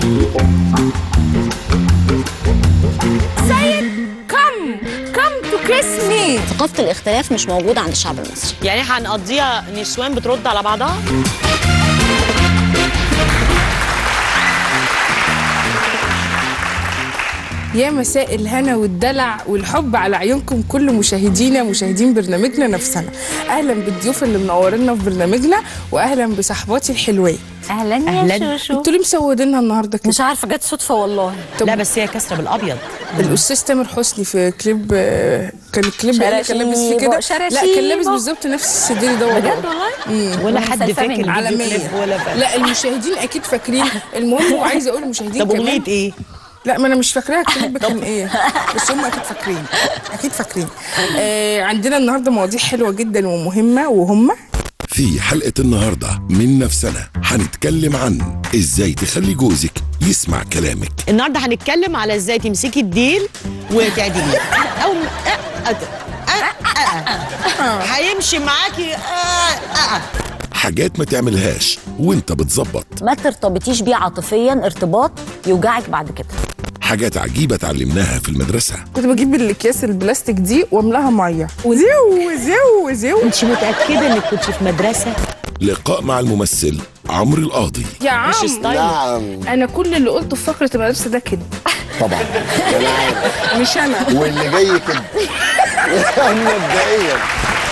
كم كم تو كيس مي ثقافه الاختلاف مش موجوده عند الشعب المصري يعني هنقضيها نسوان بترد على بعضها يا مساء الهنا والدلع والحب على عيونكم كل مشاهدينا مشاهدين برنامجنا نفسنا اهلا بالضيوف اللي منورينا في برنامجنا واهلا بصحباتي الحلوات اهلا يا أهلاً. شوشو انتوا ليه مسودينها النهارده كده مش عارفه جت صدفه والله لا بس هي كسره بالابيض الاستاذ تامر حسني في كليب آه، كان الكليب اللي كان لابس فيه كده شراشيبو، لا كان لابس شراشيبو. بالظبط نفس السديري ده والله بجد والله ولا حد مسلسلة فاكر منه. الفيديو عالمية كليب ولا فاكر لا المشاهدين اكيد فاكرين المهم هو عايز اقول المشاهدين طب كمان اغنيه ايه؟ لا ما انا مش فاكراها الكليب كان ايه بس هم اكيد فاكرين اكيد فاكرين آه عندنا النهارده مواضيع حلوه جدا ومهمه وهم في حلقة النهاردة من نفسنا هنتكلم عن ازاي تخلي جوزك يسمع كلامك النهارده هنتكلم على ازاي تمسكي الديل وتعدليه او م- أ- أ- أ- أ- أ. هيمشي معاكي آه، آه، آه. حاجات ما تعملهاش وانت بتظبط ما ترتبطيش بيه عاطفيا ارتباط يوجعك بعد كده حاجات عجيبة اتعلمناها في المدرسة كنت بجيب الاكياس البلاستيك دي واملاها ميه وزيو وزيو وزيو انت متاكده انك كنت في مدرسه لقاء مع الممثل عمرو القاضي يا عم مش ستايل انا كل اللي قلته في فقره المدرسه ده كده طبعا انا عارف مش انا واللي جاي كده مبدئيا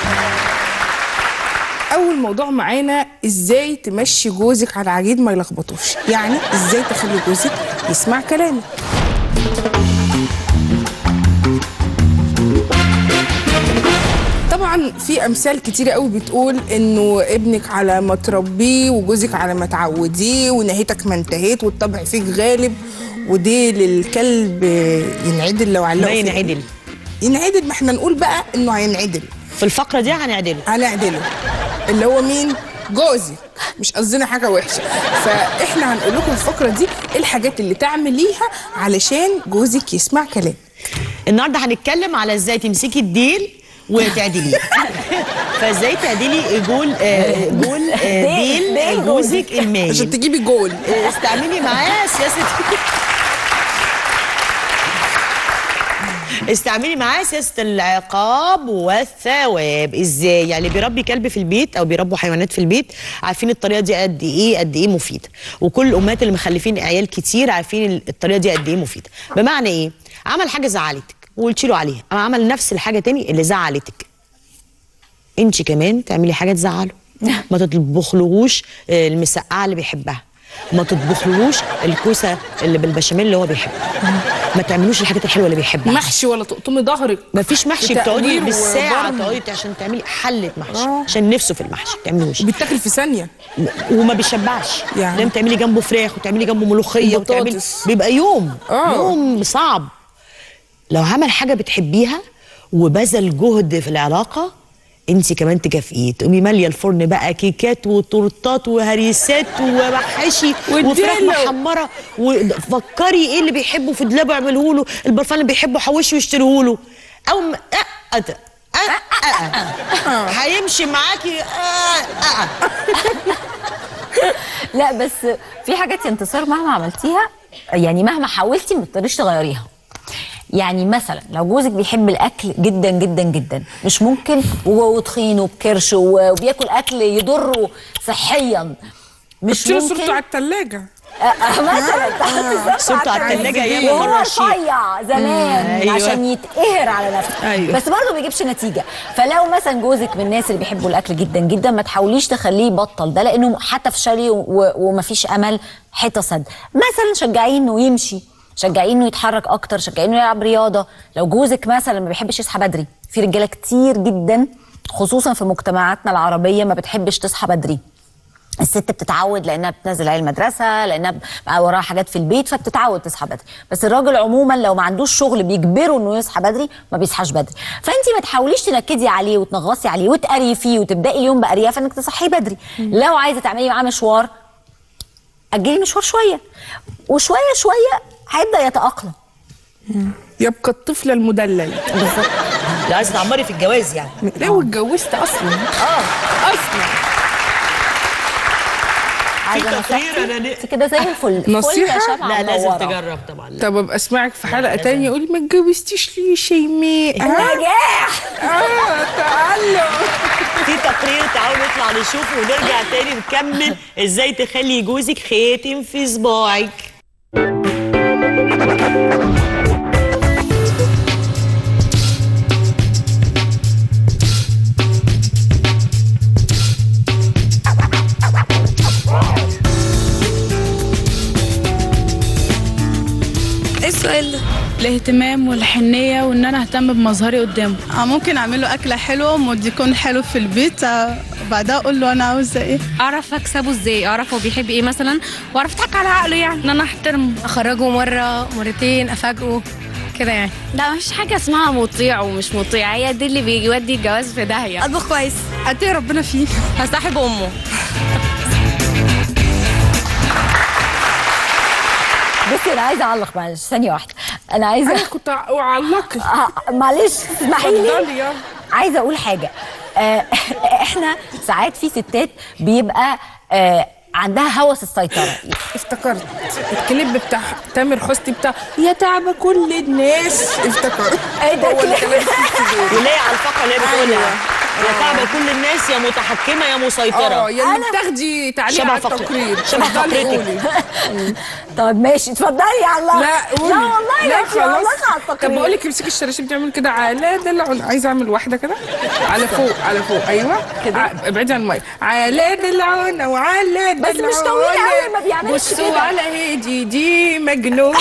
اول موضوع معانا ازاي تمشي جوزك على عجين ما يلخبطوش يعني ازاي تخلي جوزك يسمع كلامك طبعا في امثال كتيره قوي بتقول انه ابنك على ما تربيه وجوزك على ما تعوديه ونهيتك ما انتهيت والطبع فيك غالب ودي للكلب ينعدل لو علقه ما في- ينعدل ينعدل ما احنا نقول بقى انه هينعدل في الفقره دي هنعدله هنعدله اللي هو مين جوزي مش قصدنا حاجه وحشه فاحنا هنقول لكم الفقره دي ايه الحاجات اللي تعمليها علشان جوزك يسمع كلام النهارده هنتكلم على ازاي تمسكي الديل وتعدليه فازاي تعدلي جول آه، جول آه، ديل- ديل ديل جوزك عشان المايل تجيبي جول استعملي معاه سياسه استعملي معاه سياسه العقاب والثواب ازاي يعني اللي بيربي كلب في البيت او بيربوا حيوانات في البيت عارفين الطريقه دي قد ايه قد ايه مفيده وكل الامهات اللي مخلفين عيال كتير عارفين الطريقه دي قد ايه مفيده بمعنى ايه عمل حاجه زعلتك وقلتي له عليها اما عمل نفس الحاجه تاني اللي زعلتك انت كمان تعملي حاجه تزعله ما تطبخلهوش آه، المسقعه اللي بيحبها ما تطبخلهوش الكوسه اللي بالبشاميل اللي هو بيحبها ما تعملوش الحاجات الحلوه اللي بيحبها محشي ولا تقطمي ظهرك ما فيش محشي وتقوير بتقعدي بالساعه وبرم. تقعدي عشان تعملي حله محشي آه. عشان نفسه في المحشي ما تعملوش بيتاكل في ثانيه وما بيشبعش يعني. لازم تعملي جنبه فراخ وتعملي جنبه ملوخيه وتعملي وبطاطس. بيبقى يوم آه. يوم صعب لو عمل حاجه بتحبيها وبذل جهد في العلاقه انت كمان تكافئيه تقومي ماليه الفرن بقى كيكات وتورتات وهريسات ومحاشي وفراخ واديله. محمره وفكري ايه اللي بيحبه في دولابه اعمله له البرفان اللي بيحبه حوشي واشتريه له او م... أه أه أه أه أه. هيمشي معاكي أه أه. لا بس في حاجات يا انتصار مهما عملتيها يعني مهما حاولتي ما تقدريش تغيريها يعني مثلا لو جوزك بيحب الاكل جدا جدا جدا مش ممكن وهو تخين وبكرش وبياكل اكل يضره صحيا مش شيلوا ممكن صورته على الثلاجه آه، مثلا تحط صورته على التلاجة أيام ما وهو مرة شيء. رفيع زمان أيوة. عشان يتقهر على نفسه أيوة. بس برضه ما بيجيبش نتيجه فلو مثلا جوزك من الناس اللي بيحبوا الاكل جدا جدا ما تحاوليش تخليه يبطل ده لانه هتفشلي و- ومفيش امل حيطه سد مثلا شجعيه انه يمشي شجعيه انه يتحرك اكتر شجعيه انه يلعب رياضه لو جوزك مثلا ما بيحبش يصحى بدري في رجاله كتير جدا خصوصا في مجتمعاتنا العربيه ما بتحبش تصحى بدري الست بتتعود لانها بتنزل عيال المدرسه لانها بقى وراها حاجات في البيت فبتتعود تصحى بدري بس الراجل عموما لو ما عندوش شغل بيجبره انه يصحى بدري ما بيصحاش بدري فانت ما تحاوليش تنكدي عليه وتنغصي عليه وتقرفيه وتبداي اليوم بارياف انك تصحيه بدري لو عايزه تعملي معاه مشوار اجلي مشوار شويه وشويه شويه هيبدا يتاقلم يبقى الطفل المدلل لا عايزه تعمري في الجواز يعني لو اتجوزت اصلا اه اصلا عايزه تقرير نصيحتي أنا ن- انت كده زي الفل نصيحة؟ فل شمعة لا لازم منورة. تجرب طبعا لا. طب ابقى اسمعك في حلقه تانية قولي ما اتجوزتيش ليه يا شيماء ها؟ نجاح اه تعلم في تقرير تعالوا نطلع نشوفه ونرجع تاني نكمل ازاي تخلي جوزك خاتم في صباعك ايه السؤال ده؟ الاهتمام والحنية وان انا اهتم بمظهري قدامه آه، ممكن اعمل له اكله حلوه ويكون حلو في البيت آه، وبعدها اقول له انا عاوزه ايه اعرف اكسبه ازاي اعرف هو بيحب ايه مثلا واعرف اضحك على عقله يعني ان انا احترمه اخرجه مره مرتين افاجئه كده يعني لا مفيش حاجه اسمها مطيع ومش مطيع هي دي اللي بيودي الجواز في داهيه اطبخ كويس اتقي ربنا فيه هصاحب امه بصي انا عايزه اعلق معلش ثانيه واحده انا عايزه انا كنت اعلقك آه، معلش اسمحي لي اتفضلي يلا عايزه اقول حاجه آه، احنا ساعات في ستات بيبقى آه، عندها هوس السيطره افتكرت الكليب بتاع تامر حسني بتاع يا تعب كل الناس افتكرت ايه ده هو اللي كليب؟ كلام فيه واللي هي على الفقره اللي هي بتقولها يا تعبة كل الناس يا متحكمه يا اه مسيطره يا اللي بتاخدي تعليق شبه على فقر- التقرير شبه اتفضلي فقرتك. قولي. طب ماشي اتفضلي يا الله لا قولي لا والله لا انت والله على طب التقرير بقول لك امسكي الشراشيب تعمل كده على دلع عايزه اعمل واحده كده على فوق على فوق ايوه كده ابعدي عن الميه على دلعونه وعلى بس مش طويل قوي، ما بيعملش بصوا كده. على هدي دي مجنونه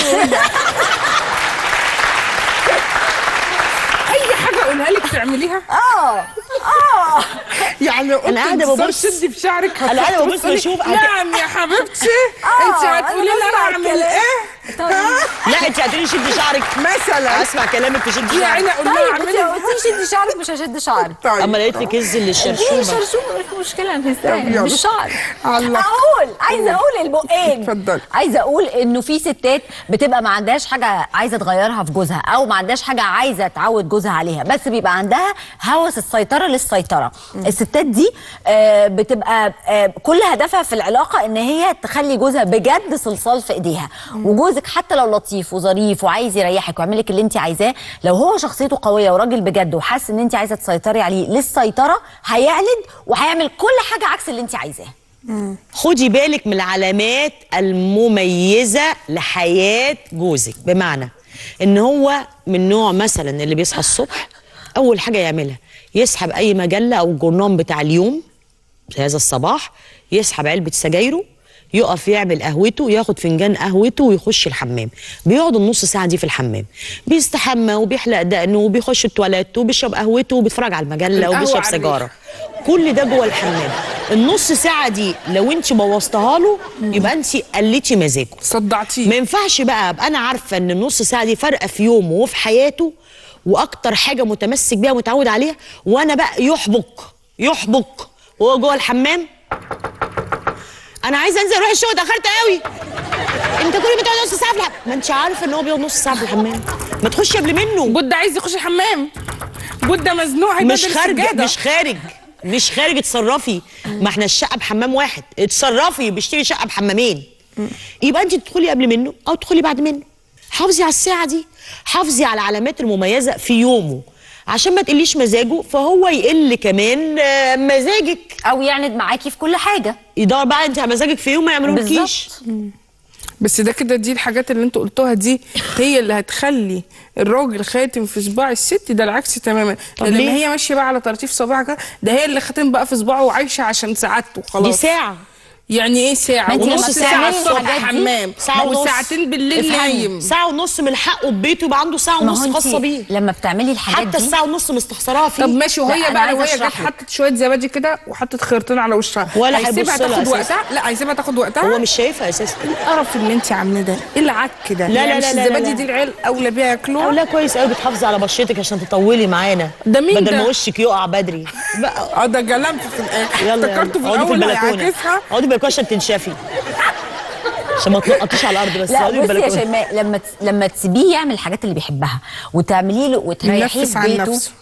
اي حاجه اقولها لك تعمليها اه اه يعني قلت أنا قاعدة انتصار ببص. شدي في شعرك أنا قاعدة هتروحي ببص تقولي بشوف هت- نعم يا حبيبتي آه، انت أنا هتقولي لي بسمع انا اعمل الكلام. ايه طيب لا انت هتقولي شدي شعرك مثلا اسمع كلامك تشدي يا شعرك عيني اقول لها طيب انت اعملي لو قلتيش شدي شعرك مش هشد شعرك طيب اما لقيت لك هز دي للشرشومه شرشومه مش مشكله مش طب يلا. مش شعر علق. اقول عايزه اقول البقين اتفضلي. عايزه اقول انه في ستات بتبقى ما عندهاش حاجه عايزه تغيرها في جوزها او ما عندهاش حاجه عايزه تعود جوزها عليها بس بيبقى عندها هوس السيطره للسيطره الستات دي آه، بتبقى آه، كل هدفها في العلاقه ان هي تخلي جوزها بجد صلصال في ايديها وجوزك حتى لو لطيف وظريف وعايز يريحك ويعمل لك اللي انت عايزاه لو هو شخصيته قويه وراجل بجد وحاسس ان انت عايزه تسيطري عليه للسيطره هيعلن وهيعمل كل حاجه عكس اللي انت عايزاه خدي بالك من العلامات المميزة لحياة جوزك بمعنى ان هو من نوع مثلا اللي بيصحى الصبح اول حاجة يعملها يسحب اي مجلة او الجورنان بتاع اليوم في هذا الصباح يسحب علبة سجايره يقف يعمل قهوته ياخد فنجان قهوته ويخش الحمام بيقعد النص ساعة دي في الحمام بيستحمى وبيحلق دقنه وبيخش التواليت وبيشرب قهوته وبيتفرج على المجلة القهوة وبيشرب على الريق. سيجارة كل ده جوه الحمام النص ساعة دي لو انت بوظتها له يبقى انت قلتي مزاجه صدعتيه ما ينفعش بقى ابقى انا عارفه ان النص ساعه دي فارقه في يومه وفي حياته واكتر حاجه متمسك بيها ومتعود عليها وانا بقى يحبك يحبك وهو جوه الحمام انا عايزه انزل اروح الشغل اتاخرت قوي انت كل ما تقعد نص ساعه في الحمام ما انت عارفه ان هو بيقعد نص ساعه في الحمام ما تخشي قبل منه جود عايز يخش الحمام جود مزنوق هيبدل مش خارج السجادة. مش خارج مش خارج اتصرفي ما احنا الشقه بحمام واحد اتصرفي بيشتري شقه بحمامين يبقى انت تدخلي قبل منه او تدخلي بعد منه حافظي على الساعه دي حافظي على العلامات المميزه في يومه عشان ما تقليش مزاجه فهو يقل كمان آه، مزاجك او يعند معاكي في كل حاجه يدور بقى انت على مزاجك في يوم ما يعملولكيش بالظبط بس ده كده دي الحاجات اللي انتوا قلتوها دي هي اللي هتخلي الراجل خاتم في صباع الست ده العكس تماما طب ده لما ليه؟ هي ماشيه بقى على طراطيف صباعها كده، ده هي اللي خاتم بقى في صباعه وعايشه عشان سعادته خلاص دي ساعه يعني ايه ساعه ما انت ونص لما ساعه بتعملي الصبح الحاجات دي حمام ساعة ما ونص. وساعتين بالليل افهمي. نايم ساعه ونص من حقه ببيته يبقى عنده ساعه ما ونص هو خاصه انت بيه لما بتعملي الحاجات حتى دي الساعه ونص مستخسراها فيه طب ماشي لا، وهي أنا بقى لو عايزة هي جت أشرح لك. حطت شويه زبادي كده وحطت خيرتين على وشها ولا هيسيبها هيبص لها تاخد أساساً. وقتها لا هيسيبها تاخد وقتها هو مش شايفها اساسا ايه القرف اللي انت عاملاه ده ايه العك ده لا، لا، يعني لا، مش لا، لا، الزبادي لا. دي العيال اولى بيها أو ياكلوها لا كويس قوي بتحافظي على بشرتك عشان تطولي معانا ده مين بدل ده؟ ما وشك يقع بدري بقى اه ده جلمت في الاخر يلا افتكرته في اقعدي في الاول البلكونه هيعاكسها اقعدي في البلكونه عشان تنشفي عشان ما تنقطيش على الارض بس لا اقعدي في بصي يا البلكونه شيماء لما تس- لما تسيبيه يعمل الحاجات اللي بيحبها وتعمليه له وتريحيه ينفس في عن بيته نفسه.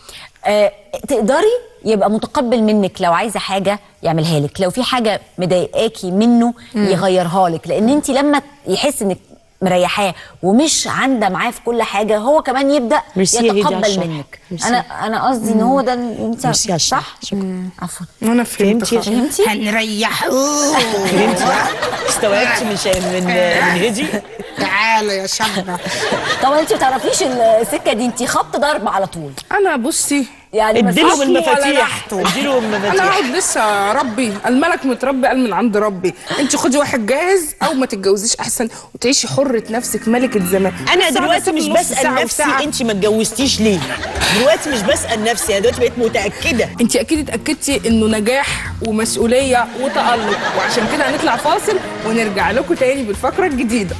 آه تقدري يبقى متقبل منك لو عايزه حاجه يعملها لك لو في حاجه مضايقاكي منه يغيرها لك لان انت لما يحس انك مريحاه ومش عانده معاه في كل حاجه هو كمان يبدا ميرسي يا هدي على يتقبل الشرح. منك ميرسي. انا انا قصدي ان هو ده ال- انت ميرسي على الشرح. صح شكرا. عفوا انا فهمت فهمتي؟ خلاص. فهمتي؟ هنريحوه استوعبت من شا- من من هدي تعالى يا شبه طب انت ما تعرفيش السكه دي انت خبط ضرب على طول انا بصي يعني ما اديله فيش- أصله ولا المفاتيح نحته. اديله انا المفاتيح اقعد لسه ربي الملك متربي قال من عند ربي انت خدي واحد جاهز او ما تتجوزيش احسن وتعيشي حرة نفسك ملكة زمان انا بس دلوقتي أسيب مش نص بسال ساعة نفسي وساعة. انت ما اتجوزتيش ليه دلوقتي مش بسال نفسي انا دلوقتي بقيت متاكده انت اكيد اتاكدتي انه نجاح ومسؤوليه وتالق وعشان كده هنطلع فاصل ونرجع لكم تاني بالفقره الجديده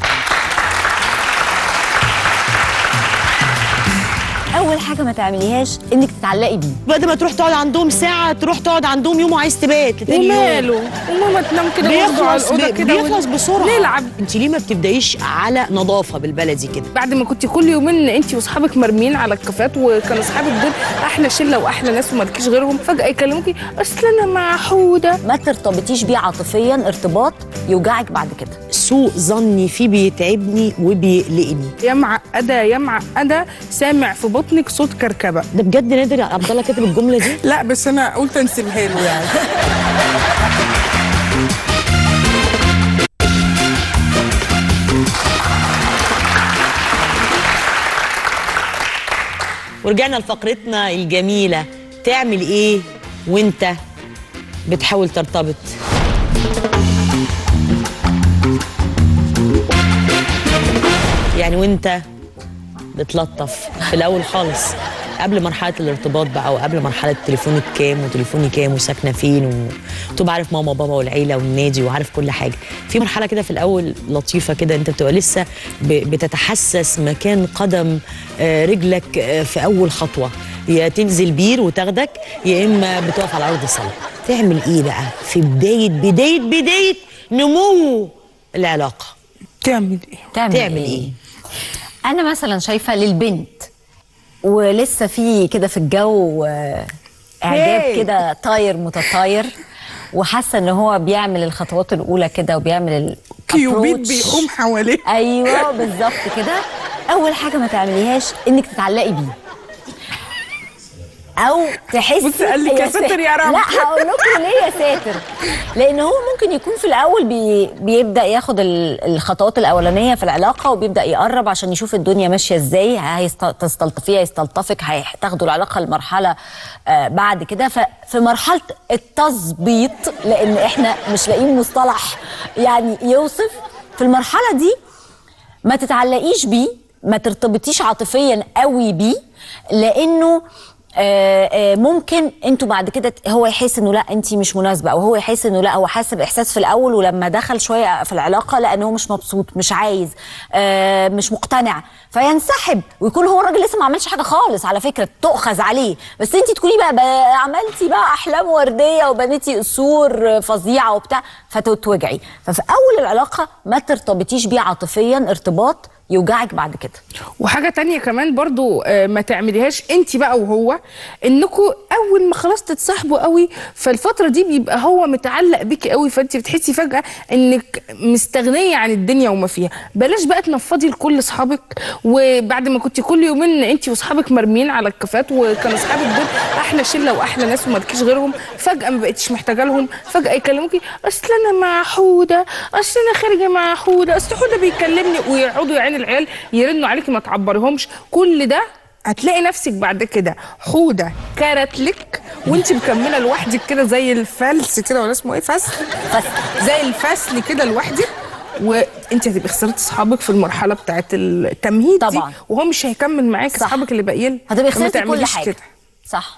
اول حاجه ما تعمليهاش انك تتعلقي بيه بعد ما تروح تقعد عندهم ساعه تروح تقعد عندهم يوم وعايز تبات لتاني يوم. وماله وماما تنام كده برضه على بيخلص الاوضه ب- كده بيخلص ون- بسرعه نلعب انت ليه ما بتبدايش على نظافه بالبلدي كده بعد ما كنت كل يومين انت واصحابك مرميين على الكافيهات وكانوا اصحابك دول احلى شله واحلى ناس ومالكيش غيرهم فجاه يكلموكي اصل انا مع حوده ما ترتبطيش بيه عاطفيا ارتباط يوجعك بعد كده سوء ظني فيه بيتعبني وبيقلقني يا معقده يا معقده سامع في بطنك صوت كركبه ده بجد نادر عبد الله كاتب الجمله دي لا بس انا قلت انسبها له يعني ورجعنا لفقرتنا الجميله تعمل ايه وانت بتحاول ترتبط يعني وانت بتلطف في الاول خالص قبل مرحله الارتباط بقى وقبل مرحله تليفونك كام وتليفوني كام وساكنه فين وتبقى عارف ماما وبابا والعيله والنادي وعارف كل حاجه في مرحله كده في الاول لطيفه كده انت بتبقى لسه ب- بتتحسس مكان قدم آه، رجلك آه، في اول خطوه يا تنزل بير وتاخدك يا اما بتقف على ارض صلب تعمل ايه بقى في بدايه بدايه بدايه نمو العلاقه تعمل ايه تعمل, تعمل إيه؟ انا مثلا شايفه للبنت ولسه في كده في الجو آه، اعجاب هي. كده طاير متطاير وحاسه ان هو بيعمل الخطوات الاولى كده وبيعمل ال كيوبيد approach. بيقوم حواليه ايوه بالظبط كده اول حاجه ما تعمليهاش انك تتعلقي بيه او تحسي بص قال لك يا ساتر يا رب. لا هقول لكم ليه يا ساتر لان هو ممكن يكون في الاول بي بيبدا ياخد ال- الخطوات الاولانيه في العلاقه وبيبدا يقرب عشان يشوف الدنيا ماشيه ازاي هتستلطفيه يستلطفك هتاخدوا العلاقه لمرحله آه بعد كده ففي مرحله التظبيط لان احنا مش لاقيين مصطلح يعني يوصف في المرحله دي ما تتعلقيش بيه ما ترتبطيش عاطفيا قوي بيه لانه آه، آه، ممكن انتوا بعد كده ت- هو يحس انه لا انت مش مناسبه او هو يحس انه لا هو حاسس باحساس في الاول ولما دخل شويه في العلاقه لان هو مش مبسوط مش عايز آه، مش مقتنع فينسحب ويكون هو الراجل لسه ما عملش حاجه خالص على فكره تؤخذ عليه بس انت تكوني بقى, بقى عملتي بقى احلام ورديه وبنيتي قصور فظيعه وبتاع فتتوجعي ففي اول العلاقه ما ترتبطيش بيه عاطفيا ارتباط يوجعك بعد كده وحاجه تانية كمان برضو آه، ما تعمليهاش انت بقى وهو انكم اول ما خلاص تتصاحبوا قوي فالفتره دي بيبقى هو متعلق بيكي قوي فانت بتحسي فجاه انك مستغنيه عن الدنيا وما فيها بلاش بقى تنفضي لكل اصحابك وبعد ما كنت كل يومين انت واصحابك مرميين على الكافيهات وكانوا اصحابك دول احلى شله واحلى ناس ومالكيش غيرهم فجاه ما بقتش محتاجه لهم فجاه يكلموكي اصل انا مع حوده اصل انا خارجه مع حوده اصل حوده بيكلمني ويقعدوا يا عين العيال يرنوا عليكي ما تعبريهمش كل ده هتلاقي نفسك بعد كده حوده كارت لك وانت مكمله لوحدك كده زي الفلس كده ولا اسمه ايه فسل زي الفسل كده لوحدك وانت هتبقي خسرتي اصحابك في المرحله بتاعت التمهيد طبعا. دي وهو مش هيكمل معاك صح. اصحابك اللي باقيين هتبقي فما خسرتي كل تعمليش حاجه كده. صح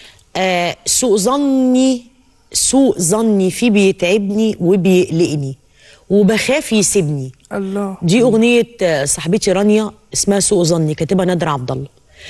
آه سوء ظني سوء ظني فيه بيتعبني وبيقلقني وبخاف يسيبني الله دي اغنيه آه، صاحبتي رانيا اسمها سوء ظني كاتبها نادر عبد الله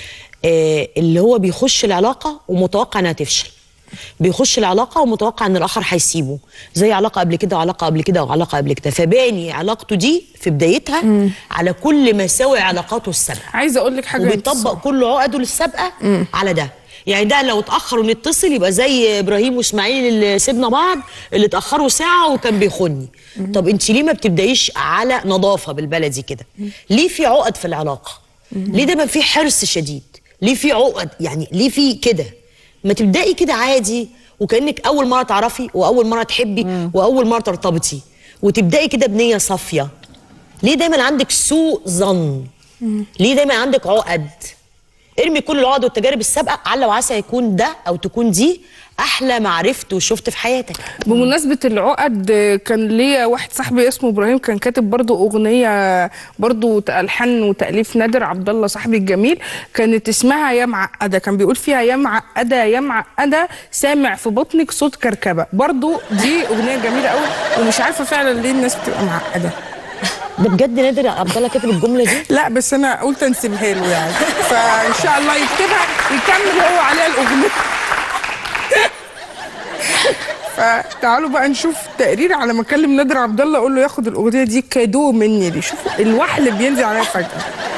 آه اللي هو بيخش العلاقه ومتوقع انها تفشل بيخش العلاقه ومتوقع ان الاخر هيسيبه زي علاقه قبل كده وعلاقه قبل كده وعلاقه قبل كده فباني علاقته دي في بدايتها على كل مساوئ علاقاته السابقه عايزه اقول لك حاجه وبيطبق كل عقده السابقه على ده يعني ده لو اتاخر ونتصل يبقى زي ابراهيم واسماعيل اللي سيبنا بعض اللي اتاخروا ساعه وكان بيخوني طب انت ليه ما بتبدايش على نظافه بالبلدي كده ليه في عقد في العلاقه ليه دايما في حرص شديد ليه في عقد يعني ليه في كده ما تبداي كده عادي وكانك اول مره تعرفي واول مره تحبي واول مره ترتبطي وتبداي كده بنيه صافيه ليه دايما عندك سوء ظن ليه دايما عندك عقد ارمي كل العقد والتجارب السابقه على وعسى يكون ده او تكون دي احلى ما عرفت وشفت في حياتك بمناسبة العقد كان ليا واحد صاحبي اسمه ابراهيم كان كاتب برضو اغنية برضو الحان وتأليف نادر عبد الله صاحبي الجميل كانت اسمها يا معقدة كان بيقول فيها يا معقدة يا معقدة سامع في بطنك صوت كركبة برضو دي اغنية جميلة قوي ومش عارفة فعلا ليه الناس بتبقى معقدة ده بجد نادر عبد الله كاتب الجمله دي لا بس انا قلت انسبها له يعني فان شاء الله يكتبها يكمل هو عليها الاغنيه فتعالوا بقى نشوف تقرير على ما اكلم نادر عبد الله اقول له ياخد الاغنيه دي كادو مني دي شوفوا الوحل بينزل عليا فجاه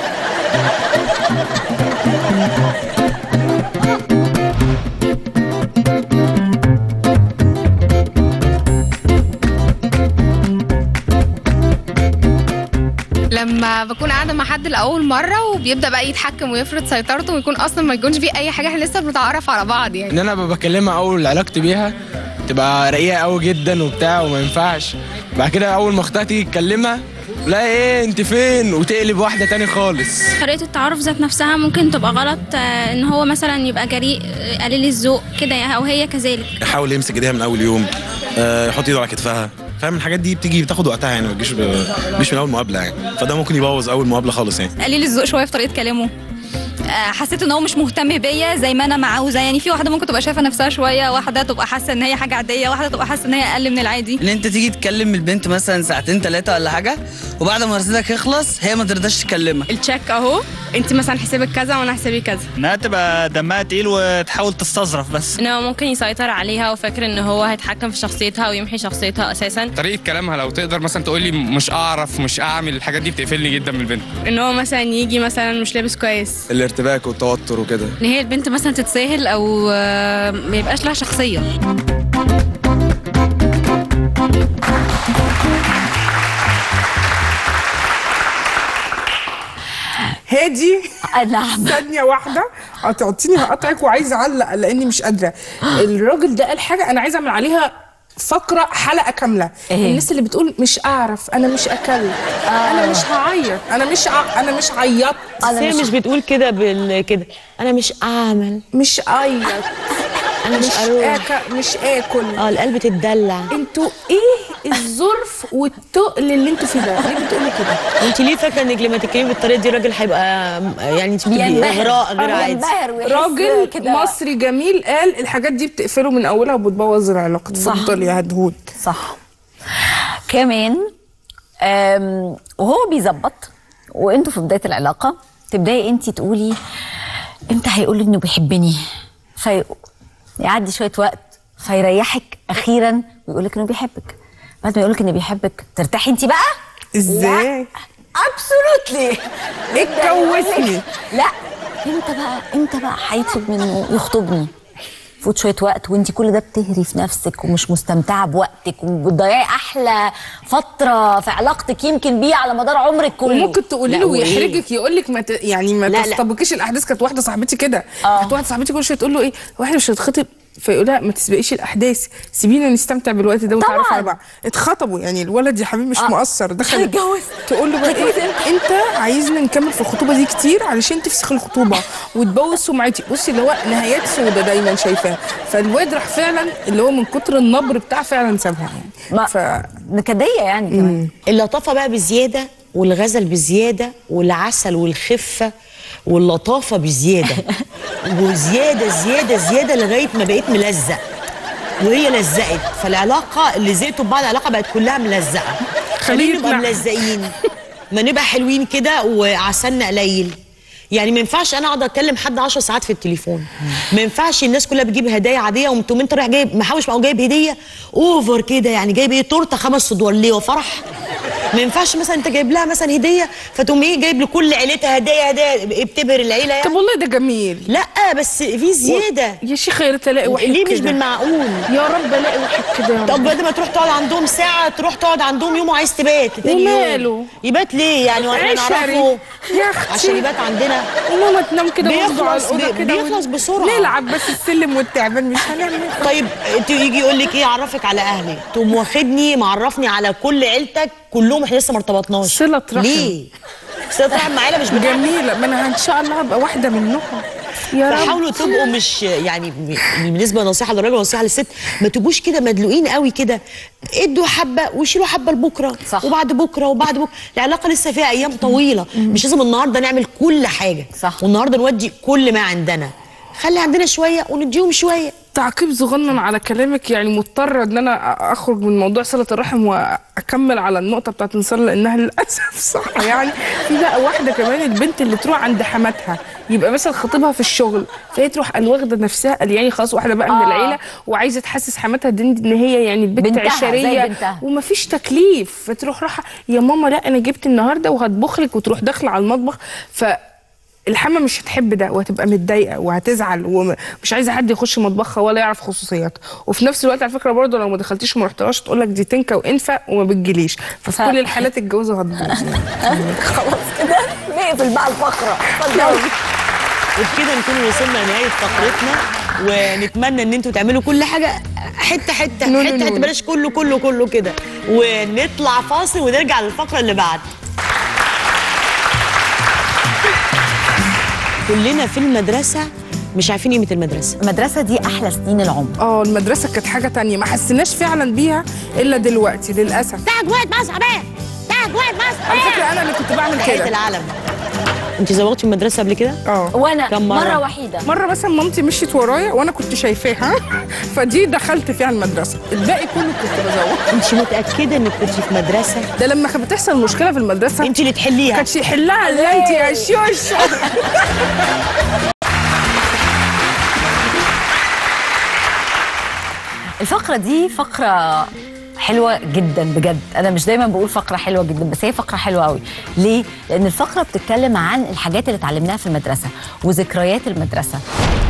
لما بكون قاعده مع حد لاول مره وبيبدا بقى يتحكم ويفرض سيطرته ويكون اصلا ما يكونش فيه اي حاجه احنا لسه بنتعرف على بعض يعني ان انا ببقى بكلمها اول علاقتي بيها تبقى رقيقه قوي جدا وبتاع وما ينفعش بعد كده اول ما اختها تيجي تكلمها لا ايه انت فين وتقلب واحده تاني خالص طريقة التعارف ذات نفسها ممكن تبقى غلط آه، ان هو مثلا يبقى جريء آه، قليل الذوق كده يعني او هي كذلك يحاول يمسك ايديها من اول يوم آه، يحط ايده على كتفها فاهم الحاجات دي بتيجي بتاخد وقتها يعني ما تجيش ب- مش من اول مقابله يعني فده ممكن يبوظ اول مقابله خالص يعني قليل الذوق شويه في طريقه كلامه آه، حسيت ان هو مش مهتم بيا زي ما انا عاوزه يعني في واحده ممكن تبقى شايفه نفسها شويه واحده تبقى حاسه ان هي حاجه عاديه واحده تبقى حاسه ان هي اقل من العادي ان انت تيجي تكلم البنت مثلا ساعتين ثلاثه ولا حاجه وبعد ما رصيدك يخلص هي ما ترضاش تكلمك التشيك اهو انت مثلا حسابك كذا وانا حسابي كذا انها تبقى دمها تقيل وتحاول تستظرف بس ان هو ممكن يسيطر عليها وفاكر ان هو هيتحكم في شخصيتها ويمحي شخصيتها اساسا طريقه كلامها لو تقدر مثلا تقول لي مش اعرف مش اعمل الحاجات دي بتقفلني جدا من البنت ان هو مثلا يجي مثلا مش لابس كويس الارتباك والتوتر وكده ان هي البنت مثلا تتساهل او آه، ما يبقاش لها شخصيه هادي نعم ثانيه واحده هتعطيني هقطعك وعايزه اعلق لاني مش قادره الراجل ده قال حاجه انا عايزه اعمل عليها فقره حلقه كامله إيه؟ الناس اللي بتقول مش اعرف انا مش اكلت انا مش هعيط انا مش ع... انا مش عيطت بس هي مش بتقول كده بال كده انا مش اعمل مش اعيط انا مش مش اروح آك... مش اكل اه القلب تتدلع انتوا ايه الظرف والتقل اللي انتوا فيه ده ليه بتقولي كده انت ليه فاكره انك لما تتكلمي بالطريقه دي الراجل هيبقى يعني انت بتبقي بينبهر. اغراء غير آه، عادي راجل مصري جميل قال الحاجات دي بتقفله من اولها وبتبوظ العلاقه صح. اتفضلي يا هدهود صح كمان آم، وهو بيظبط وانتوا في بدايه العلاقه تبداي انت تقولي امتى هيقول انه بيحبني في يعدي شويه وقت فيريحك اخيرا ويقول لك انه بيحبك بعد ما يقول لك انه بيحبك ترتاحي انت بقى ازاي ابسولوتلي اتجوزني. لا امتى بقى امتى بقى هيطلب منه يخطبني فوت شويه وقت وانت كل ده بتهري في نفسك ومش مستمتعه بوقتك وبتضيعي احلى فتره في علاقتك يمكن بيه على مدار عمرك كله وممكن تقولي لا، له وإيه؟ ويحرجك يقول لك ما ت... يعني ما لا، لا. تستبقيش الاحداث كانت واحده صاحبتي كده كانت واحده صاحبتي كل شويه تقول له ايه واحنا مش هنتخطب فيقول لها ما تسبقيش الاحداث سيبينا نستمتع بالوقت ده ونتعرف طبعاً. على بعض اتخطبوا يعني الولد يا حبيبي مش آه. مقصر دخل هيتجوز. تقول له بقى هيتجوز ايه انت عايزنا نكمل في الخطوبه دي كتير علشان تفسخ الخطوبه وتبوظ سمعتي بصي اللي هو نهايات سودة دايما شايفاها فالواد راح فعلا اللي هو من كتر النبر بتاع فعلا سابها يعني ف... نكديه يعني كمان اللطافه بقى بزياده والغزل بزياده والعسل والخفه واللطافه بزياده وزياده زياده زياده لغايه ما بقيت ملزق وهي لزقت فالعلاقه اللي زيتوا ببعض العلاقه بقت كلها ملزقه خلينا نبقى يطلع. ملزقين ما نبقى حلوين كده وعسلنا قليل يعني ما ينفعش انا اقعد اتكلم حد 10 ساعات في التليفون ما ينفعش الناس كلها بتجيب هدايا عاديه وانت انت رايح جايب محوش معاه جايب هديه اوفر كده يعني جايب ايه تورته خمس ادوار ليه وفرح ما ينفعش مثلا انت جايب لها مثلا هديه فتقوم ايه جايب لكل عيلتها هديه هديه بتبهر العيله يعني طب والله ده جميل لا بس في زياده يا شيخه يا ريت الاقي واحد ليه مش كده. بالمعقول يا رب الاقي واحد كده يا طب رب. بدل ما تروح تقعد عندهم ساعه تروح تقعد عندهم يوم وعايز تبات تاني يوم. وماله؟ يبات ليه يعني واحنا عشري. نعرفه يا اختي عشان يبات عندنا وماما تنام كده برضه على بيخلص الاوضه بي- كده بيخلص ون- بسرعه نلعب بس السلم والتعبان مش هنعمل طيب انت يجي يقول لك ايه اعرفك على اهلي تقوم واخدني معرفني على كل عيلتك كلهم احنا لسه ما ارتبطناش صله رحم ليه صله رحم مع عيله مش بتاعتك جميله ما انا ان شاء الله هبقى واحده منهم يا رب فحاولوا تبقوا مش يعني ب- بالنسبه نصيحه للراجل ونصيحه للست ما تبقوش كده مدلوقين قوي كده ادوا حبه وشيلوا حبه لبكره صح. وبعد بكره وبعد بكره العلاقه لسه فيها ايام طويله مش لازم النهارده نعمل كل حاجه صح. والنهارده نودي كل ما عندنا خلي عندنا شويه ونديهم شويه تعقيب صغنن على كلامك يعني مضطره ان انا اخرج من موضوع صله الرحم واكمل على النقطه بتاعت نصر لانها للاسف صح يعني في بقى واحده كمان البنت اللي تروح عند حماتها يبقى مثلا خطيبها في الشغل فهي تروح قال واخده نفسها قال يعني خلاص واحده بقى من آه. العيله وعايزه تحسس حماتها دي ان هي يعني البنت بنتها، زي عشريه بنتها. ومفيش تكليف فتروح رايحه يا ماما لا انا جبت النهارده وهطبخ لك وتروح داخله على المطبخ ف الحما مش هتحب ده وهتبقى متضايقه وهتزعل ومش عايزه حد يخش مطبخها ولا يعرف خصوصياتها وفي نفس الوقت على فكره برضه لو ما دخلتيش وما رحتهاش تقول لك دي تنكه وانفه وما بتجيليش ففي كل الحالات الجوازه هتبوظ يعني. خلاص كده نقفل بقى الفقره اتفضلوا. وبكده نكون وصلنا لنهايه فقرتنا ونتمنى ان انتوا تعملوا كل حاجه حته حته نو- نو- حته حته نو. بلاش كله كله كله كده ونطلع فاصل ونرجع للفقره اللي بعد كلنا في المدرسه مش عارفين قيمه المدرسه المدرسه دي احلى سنين العمر اه المدرسه كانت حاجه تانية ما حسيناش فعلا بيها الا دلوقتي للاسف تعج وقت مصر بيه تعج وقت مصر على فكره انا اللي كنت بعمل تحيه كده العالم انت زوغتي من المدرسه قبل كده اه وانا كم مرة؟ مره وحيده مره مثلا مامتي مشيت ورايا وانا كنت شايفاها فدي دخلت فيها المدرسه الباقي كله كنت بزوق انت متاكده انك كنت في مدرسه ده لما كانت بتحصل مشكله في المدرسه انت اللي تحليها كانتش يحلها الا انت يا شوش الفقره دي فقره حلوه جدا بجد انا مش دايما بقول فقره حلوه جدا بس هي فقره حلوه قوي ليه لان الفقره بتتكلم عن الحاجات اللي اتعلمناها في المدرسه وذكريات المدرسه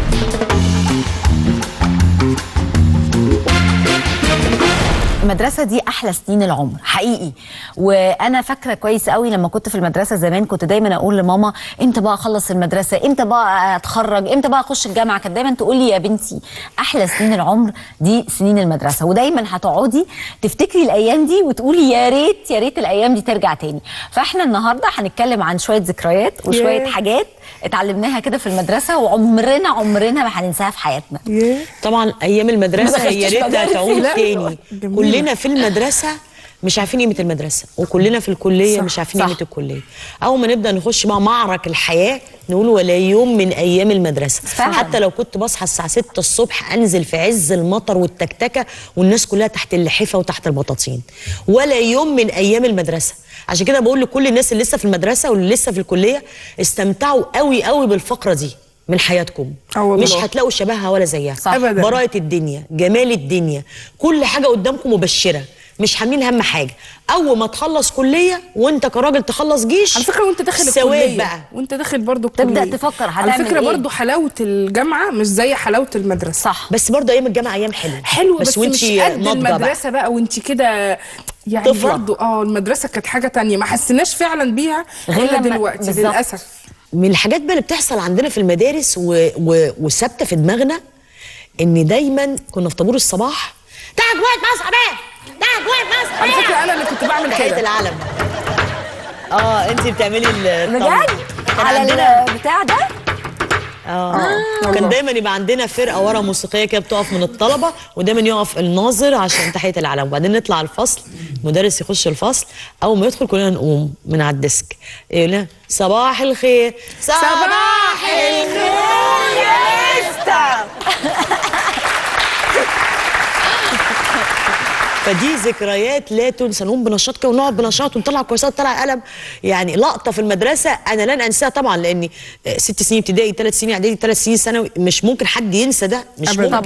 المدرسه دي احلى سنين العمر حقيقي وانا فاكره كويس قوي لما كنت في المدرسه زمان كنت دايما اقول لماما امتى بقى اخلص المدرسه امتى بقى اتخرج امتى بقى اخش الجامعه كانت دايما تقول لي يا بنتي احلى سنين العمر دي سنين المدرسه ودايما هتقعدي تفتكري الايام دي وتقولي يا ريت يا ريت الايام دي ترجع تاني فاحنا النهارده هنتكلم عن شويه ذكريات وشويه ياه. حاجات اتعلمناها كده في المدرسه وعمرنا عمرنا ما هننساها في حياتنا طبعا ايام المدرسه ما هي دخلتش ريتها مدارس. تعود لا. تاني جميلة. كلنا في المدرسه مش عارفين قيمه المدرسه وكلنا في الكليه صح، مش عارفين صح. قيمه الكليه اول ما نبدا نخش بقى معرك الحياه نقول ولا يوم من ايام المدرسه فعلا. حتى لو كنت بصحى الساعه 6 الصبح انزل في عز المطر والتكتكه والناس كلها تحت اللحفه وتحت البطاطين ولا يوم من ايام المدرسه عشان كده بقول لكل الناس اللي لسه في المدرسه واللي لسه في الكليه استمتعوا قوي قوي بالفقره دي من حياتكم آه والله. مش هتلاقوا شبهها ولا زيها صح. أبداً. براءة الدنيا جمال الدنيا كل حاجة قدامكم مبشرة مش حاملين هم حاجة أول ما تخلص كلية وأنت كراجل تخلص جيش على فكره وانت داخل ثواب الكليه بقى وانت داخل برضو تبدأ الكلية. تفكر على هتعمل فكره إيه؟ برضو حلاوه الجامعه مش زي حلاوه المدرسه صح بس برضه أيام الجامعة أيام حلوة حلوه بس, بس مش وأنتي قد ناضجة بقى المدرسه بقى, وانت كده يعني طفلة. برضو اه المدرسه كانت حاجه تانية ما حسيناش فعلا بيها غير غير لما- دلوقتي بالظبط. للاسف من الحاجات بقى اللي بتحصل عندنا في المدارس و... و... وثابتة في دماغنا إن دايما كنا في طابور الصباح تعال جوات مصر بيه تعال جوات مصر على فكره انا اللي كنت بعمل تحية كده العالم اه انت بتعملي ال- بجد كان على عندنا البتاع ده اه كان دايما يبقى عندنا فرقه ورا موسيقيه كده بتقف من الطلبه ودايما يقف الناظر عشان تحيه العلم وبعدين نطلع الفصل المدرس يخش الفصل اول ما يدخل كلنا نقوم من على الديسك يقول لنا صباح الخير صباح الخير يا مستر فدي ذكريات لا تنسى نقوم بنشاط كده ونقعد بنشاط ونطلع كويسات ونطلع قلم يعني لقطه في المدرسه انا لن انساها طبعا لاني آه، ست سنين ابتدائي ثلاث سنين اعدادي ثلاث سنين ثانوي مش ممكن حد ينسى ده مش أبداً. ممكن طبعا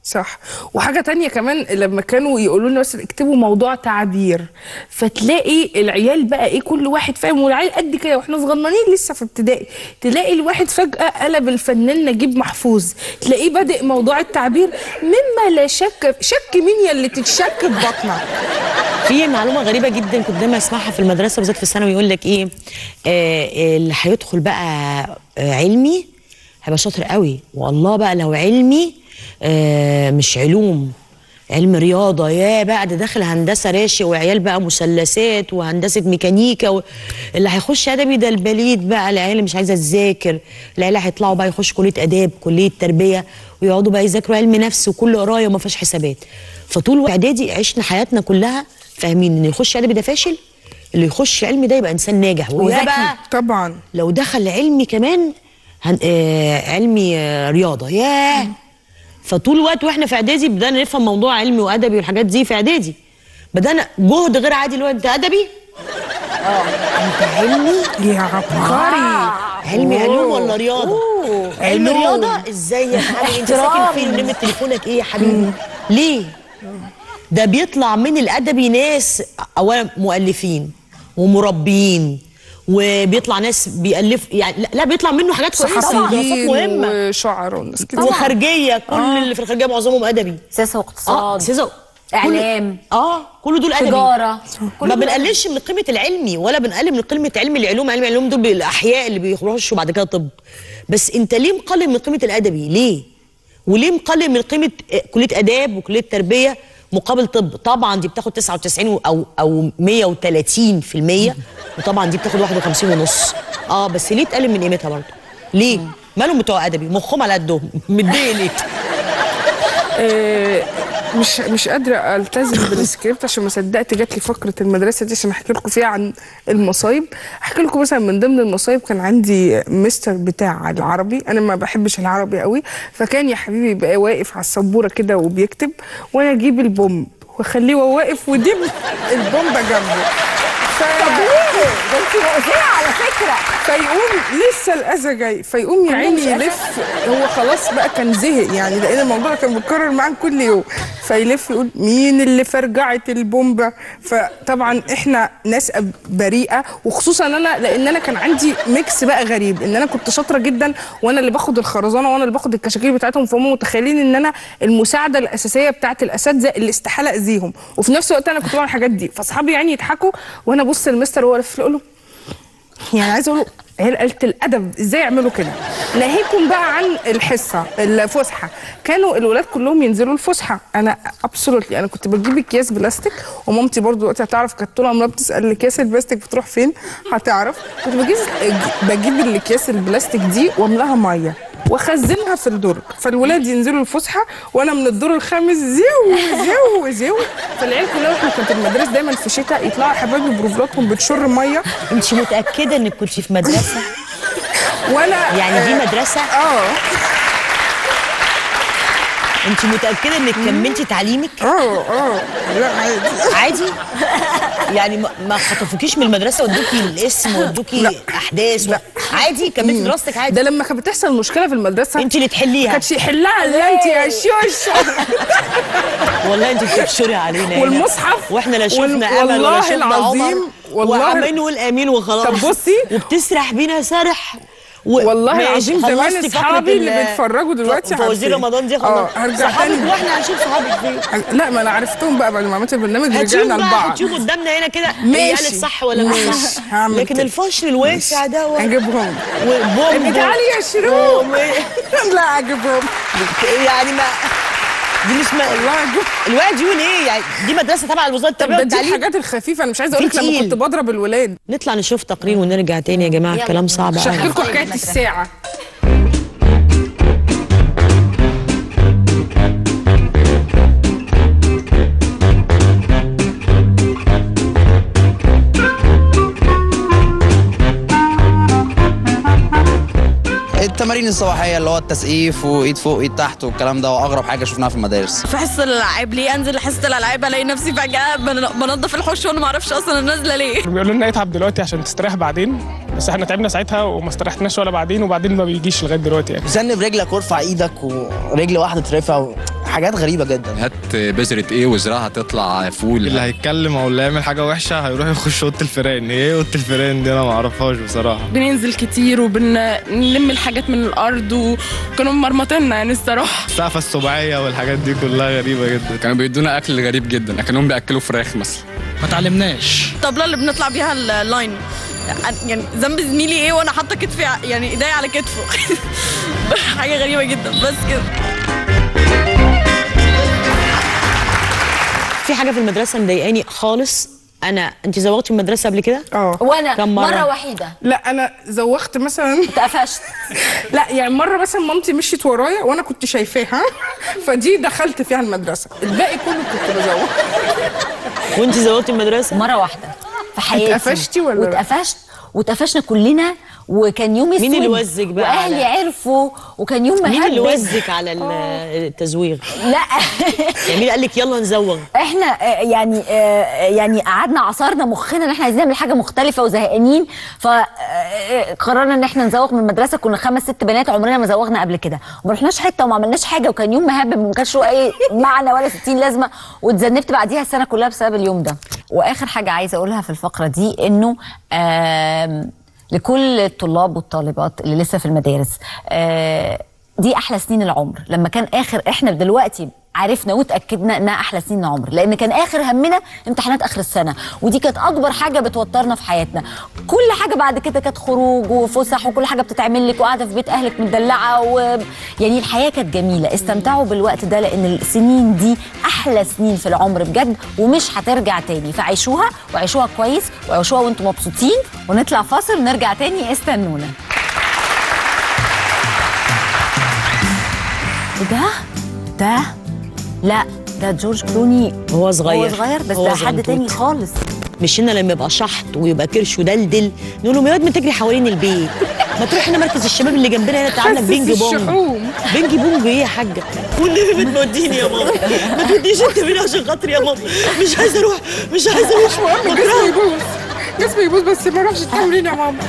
صح وحاجة تانية كمان لما كانوا يقولوا لنا مثلا اكتبوا موضوع تعبير فتلاقي العيال بقى ايه كل واحد فاهم والعيال قد كده واحنا صغننين لسه في ابتدائي تلاقي الواحد فجأة قلب الفنان نجيب محفوظ تلاقيه بادئ موضوع التعبير مما لا شك شك مين يا اللي تتشك في بطنك في معلومه غريبه جدا كنت دايما اسمعها في المدرسه بالذات في الثانوي يقول لك ايه آه اللي هيدخل بقى آه علمي هيبقى شاطر قوي والله بقى لو علمي آه مش علوم علم رياضه يا بقى ده داخل هندسه راشي وعيال بقى مثلثات وهندسه ميكانيكا و... اللي هيخش ادبي ده البليد بقى العيال اللي مش عايزه تذاكر العيال هيطلعوا بقى يخشوا كليه اداب كليه تربيه ويقعدوا بقى يذاكروا علم نفس وكل قرايه وما فيهاش حسابات فطول اعدادي عشنا حياتنا كلها فاهمين ان يخش ادبي ده فاشل اللي يخش علمي ده يبقى انسان ناجح ويا وذكي. بقى طبعا لو دخل علمي كمان هن... آه علمي آه رياضه ياه فطول الوقت واحنا في اعدادي بدانا نفهم موضوع علمي وادبي والحاجات دي في اعدادي بدانا جهد غير عادي اللي هو انت ادبي اه انت علمي يا عبقري علمي علوم أوه. ولا رياضه علم علوم. رياضه ازاي يا حبيبي انت احترام. ساكن فين نمره تليفونك ايه يا حبيبي ليه ده بيطلع من الادبي ناس اولا مؤلفين ومربيين وبيطلع ناس بيألف يعني لا, لا بيطلع منه حاجات كويسه دراسات صحفيين مهمه وشعراء وناس كتير وخارجيه كل اللي في الخارجيه معظمهم ادبي سياسه واقتصاد اه سياسه اعلام كل- اه كل دول ادبي تجاره ما بنقللش من قيمه العلمي ولا بنقلل من قيمه علم العلوم علم العلوم دول الاحياء اللي بيخشوا بعد كده طب بس انت ليه مقلل من قيمه الادبي ليه وليه مقلل من قيمه آه، كليه اداب وكليه تربيه مقابل طب طبعا دي بتاخد 99 او او 130 في المية وطبعا دي بتاخد 51 ونص اه بس ليه تقلل من قيمتها برضه ليه مالهم بتوع ادبي مخهم على قدهم متضايق ليه آه، مش مش قادره التزم بالسكريبت عشان ما صدقت جات لي فقره المدرسه دي عشان احكي لكم فيها عن المصايب احكي لكم مثلا من ضمن المصايب كان عندي مستر بتاع العربي انا ما بحبش العربي قوي فكان يا حبيبي يبقى واقف على السبوره كده وبيكتب وانا اجيب البومب واخليه وهو واقف ودي البومبه جنبه ف... طب ليه؟ ده انت مؤذيه على فكره فيقوم لسه الاذى جاي فيقوم يا عيني مش أذى. يلف هو خلاص بقى كان زهق يعني لان الموضوع كان بيتكرر معاه كل يوم فيلف يقول مين اللي فرجعت البومبه فطبعا احنا ناس أب- بريئه وخصوصا انا لان انا كان عندي ميكس بقى غريب ان انا كنت شاطره جدا وانا اللي باخد الخرزانه وانا اللي باخد الكشاكيل بتاعتهم فهم متخيلين ان انا المساعده الاساسيه بتاعت الاساتذه اللي استحاله اذيهم وفي نفس الوقت انا كنت بعمل الحاجات دي فاصحابي يعني يضحكوا وانا ابص للمستر وهو لف اقول له يعني عايزه اقول له هي قلة الادب ازاي يعملوا كده ناهيكم بقى عن الحصه الفسحه كانوا الولاد كلهم ينزلوا الفسحه انا ابسولوتلي انا كنت بجيب اكياس بلاستيك ومامتي برضو دلوقتي هتعرف كانت طول عمرها بتسال الاكياس البلاستيك بتروح فين هتعرف كنت بجيب بجيب الاكياس البلاستيك دي واملاها ميه واخزنها في الدرج فالولاد ينزلوا الفسحه وانا من الدور الخامس زيو زيو زيو فالعيال كلها واحنا كانت المدارس دايما في الشتاء يطلعوا حبايبي بروفلاتهم بتشر ميه انت متاكده انك كنت في مدرسه وانا يعني دي آه، مدرسه اه انت متاكده انك كملتي تعليمك اه اه لا عادي عادي يعني ما ما خطفوكيش من المدرسه ودوكي الاسم ودوكي احداث و... عادي كملتي دراستك عادي ده لما كانت بتحصل مشكله في المدرسه انت اللي تحليها كانتش يحلها الا انت يا شوش والله انت بتبشري علينا هنا. والمصحف واحنا لا شفنا وال- امل ولا والله شفنا العظيم عمر والله وعمالين نقول امين وخلاص طب بصي وبتسرح بينا سرح و... والله ماشي، العظيم زمان خلصتي فقرة اصحابي اللي ال- بيتفرجوا دلوقتي ف- فوازير عارفين. رمضان دي اه خلاص هرجع صحابك تاني واحنا هنشوف صحابك فين لا ما انا عرفتهم بقى بعد ما عملت البرنامج هتشوف رجعنا بقى لبعض هتشوف قدامنا هنا كده ماشي. هي قالت صح ولا مش ماشي. صح هعمل لكن كده. الفشل الواسع ده هجيبهم وبوم تعالي يا شروق لا هجيبهم يعني ما دي مش ما والله هجيبهم الواد يقول ايه يعني دي مدرسه تبع لوزاره طب التربيه ده دي والتعليم الحاجات الخفيفه انا مش عايزه اقول في لك لما تقيل. كنت بضرب الولاد نطلع نشوف تقرير ونرجع تاني يا جماعه الكلام صعب مش هحكي قوي لكم حكايه الساعه التمارين الصباحيه اللي هو التسقيف وايد فوق ايد تحت والكلام ده واغرب حاجه شفناها في المدارس في حصه الالعاب ليه انزل حصه الالعاب الاقي نفسي فجاه بن- بنضف الحوش وانا ما اعرفش اصلا انا نازله ليه بيقولوا لنا اتعب دلوقتي عشان تستريح بعدين بس احنا تعبنا ساعتها وما استريحناش ولا بعدين وبعدين ما بيجيش لغايه دلوقتي يعني ذنب رجلك وارفع ايدك ورجل واحده ترفع و... حاجات غريبه جدا هات بذرة ايه وزرعها تطلع فول اللي هيتكلم او اللي يعمل حاجه وحشه هيروح يخش اوضه الفيران هي ايه اوضه الفيران دي انا ما اعرفهاش بصراحه بننزل كتير وبنلم الحاجات من الارض وكانوا مرمطينا يعني الصراحه السقفه السباعيه والحاجات دي كلها غريبه جدا كانوا بيدونا اكل غريب جدا كانوا بياكلوا فراخ مثلا ما اتعلمناش الطبله اللي بنطلع بيها اللاين يعني ذنب زميلي ايه وانا حاطه كتفي ع- يعني ايديا على كتفه حاجه غريبه جدا بس كده في حاجه في المدرسه مضايقاني خالص انا انت زوغتي من المدرسه قبل كده اه وانا كم مرة؟ مره وحيده لا انا زوغت مثلا اتقفشت لا يعني مره مثلا مامتي مشيت ورايا وانا كنت شايفاها فدي دخلت فيها المدرسه الباقي كله كنت بزوغ وانت زوغتي المدرسه مره واحده في حياتي اتقفشتي ولا لا؟ واتقفشت واتقفشنا كلنا وكان يوم اسود مين اللي وزك بقى واهلي على- عرفوا وكان يوم مين اللي مهبب. وزك على ال- التزويغ لا يعني مين قال لك يلا نزوغ احنا آه، يعني آه، يعني قعدنا عصرنا مخنا ان احنا عايزين نعمل حاجه مختلفه وزهقانين فقررنا ان احنا نزوغ من المدرسه كنا خمس ست بنات عمرنا ما زوغنا قبل كده وما رحناش حته وما عملناش حاجه وكان يوم مهبب وما كانش له اي معنى ولا 60 لازمه واتذنبت بعديها السنه كلها بسبب اليوم ده واخر حاجه عايزه اقولها في الفقره دي انه آم، لكل الطلاب والطالبات اللي لسه في المدارس آه، دي احلى سنين العمر لما كان اخر احنا دلوقتي عرفنا وتاكدنا انها احلى سنين العمر لان كان اخر همنا امتحانات اخر السنه ودي كانت اكبر حاجه بتوترنا في حياتنا كل حاجه بعد كده كانت خروج وفسح وكل حاجه بتتعمل لك وقاعده في بيت اهلك مدلعه و... يعني الحياه كانت جميله استمتعوا بالوقت ده لان السنين دي احلى سنين في العمر بجد ومش هترجع تاني فعيشوها وعيشوها كويس وعيشوها وانتم مبسوطين ونطلع فاصل ونرجع تاني استنونا ده ده لا ده جورج كلوني هو صغير هو صغير بس هو ده حد صغنطوط. تاني خالص مش هنا لما يبقى شحط ويبقى كرش ودلدل نقول لهم يا واد ما تجري حوالين البيت ما تروح هنا مركز الشباب اللي جنبنا هنا تعالى حسس بينج بونج الشحوم. بينج بونج ايه يا حاجه والنبي بتوديني يا ماما ما توديش انت فين عشان خاطري يا ماما مش عايزه اروح مش عايزه اروح المهم جسمي يبوظ جسمي يبوظ بس ما اروحش التمرين يا ماما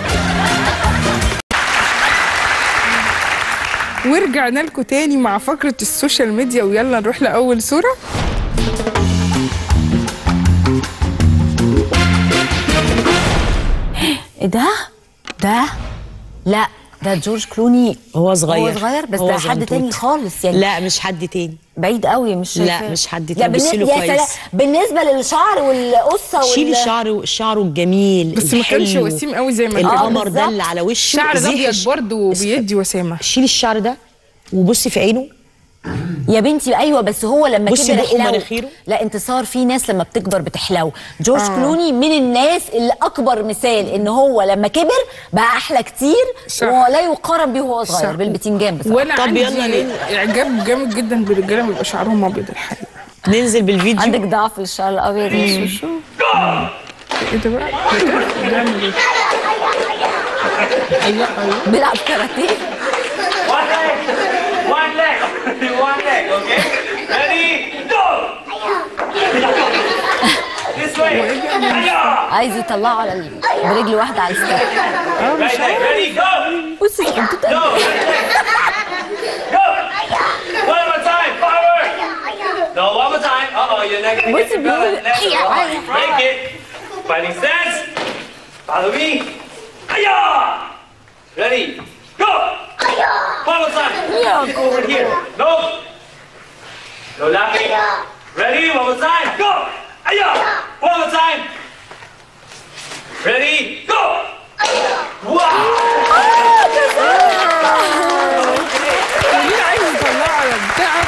ورجعنا لكم تاني مع فقرة السوشيال ميديا ويلا نروح لأول صورة ايه ده ده لا ده جورج كلوني هو صغير هو صغير بس هو ده حد صغنطوط. تاني خالص يعني لا مش حد تاني بعيد قوي مش لا، شايفاه. مش حد لا تاني. بصي بالن- له يا كويس. سلام بالنسبه للشعر والقصه شيل وال... الشعر الشعر الجميل بس ما كانش الحلو. وسيم قوي زي ما القمر كان. ده اللي على وشه الشعر ده زيح ابيض الش- برضه وبيدي وسامه شيل الشعر ده وبصي في عينه يا بنتي ايوه بس هو لما بصي كبر بقه حلو ومناخيره. لا انتصار في ناس لما بتكبر بتحلو جورج آه. آه. كلوني من الناس اللي اكبر مثال ان هو لما كبر بقى احلى كتير صح. ولا يقارن بيه وهو صغير صح. بالبتنجان بس وانا طب عندي يلا نن- اعجاب جامد جدا بالرجاله بيبقى شعرهم ابيض الحقيقه ننزل بالفيديو عندك ضعف في الشعر الابيض يا شوشو ايه ده بقى؟ بيعمل ايه؟ ايوه ايوه بيلعب كاراتيه One leg. One leg. One leg, okay? Ready? Go! This way. Hiya! عايز يطلعه على ال... برجل واحده على الستيج Right leg. Ready? Go! بصي صغنطوط Go! قد Go! One more time. Forward. No, one more time. Uh-oh, you're not gonna get What's the the belly. blue- Let's Hiya, go. hiya. Break it. Fighting stance. Follow me. Hiya! Ready? Go! One more time. Yeah. Over here. No. No laughing. Ready? One more time. Go. Hiya! One more time. Ready? Go. Wow! ليه عايز يطلعه على البتاع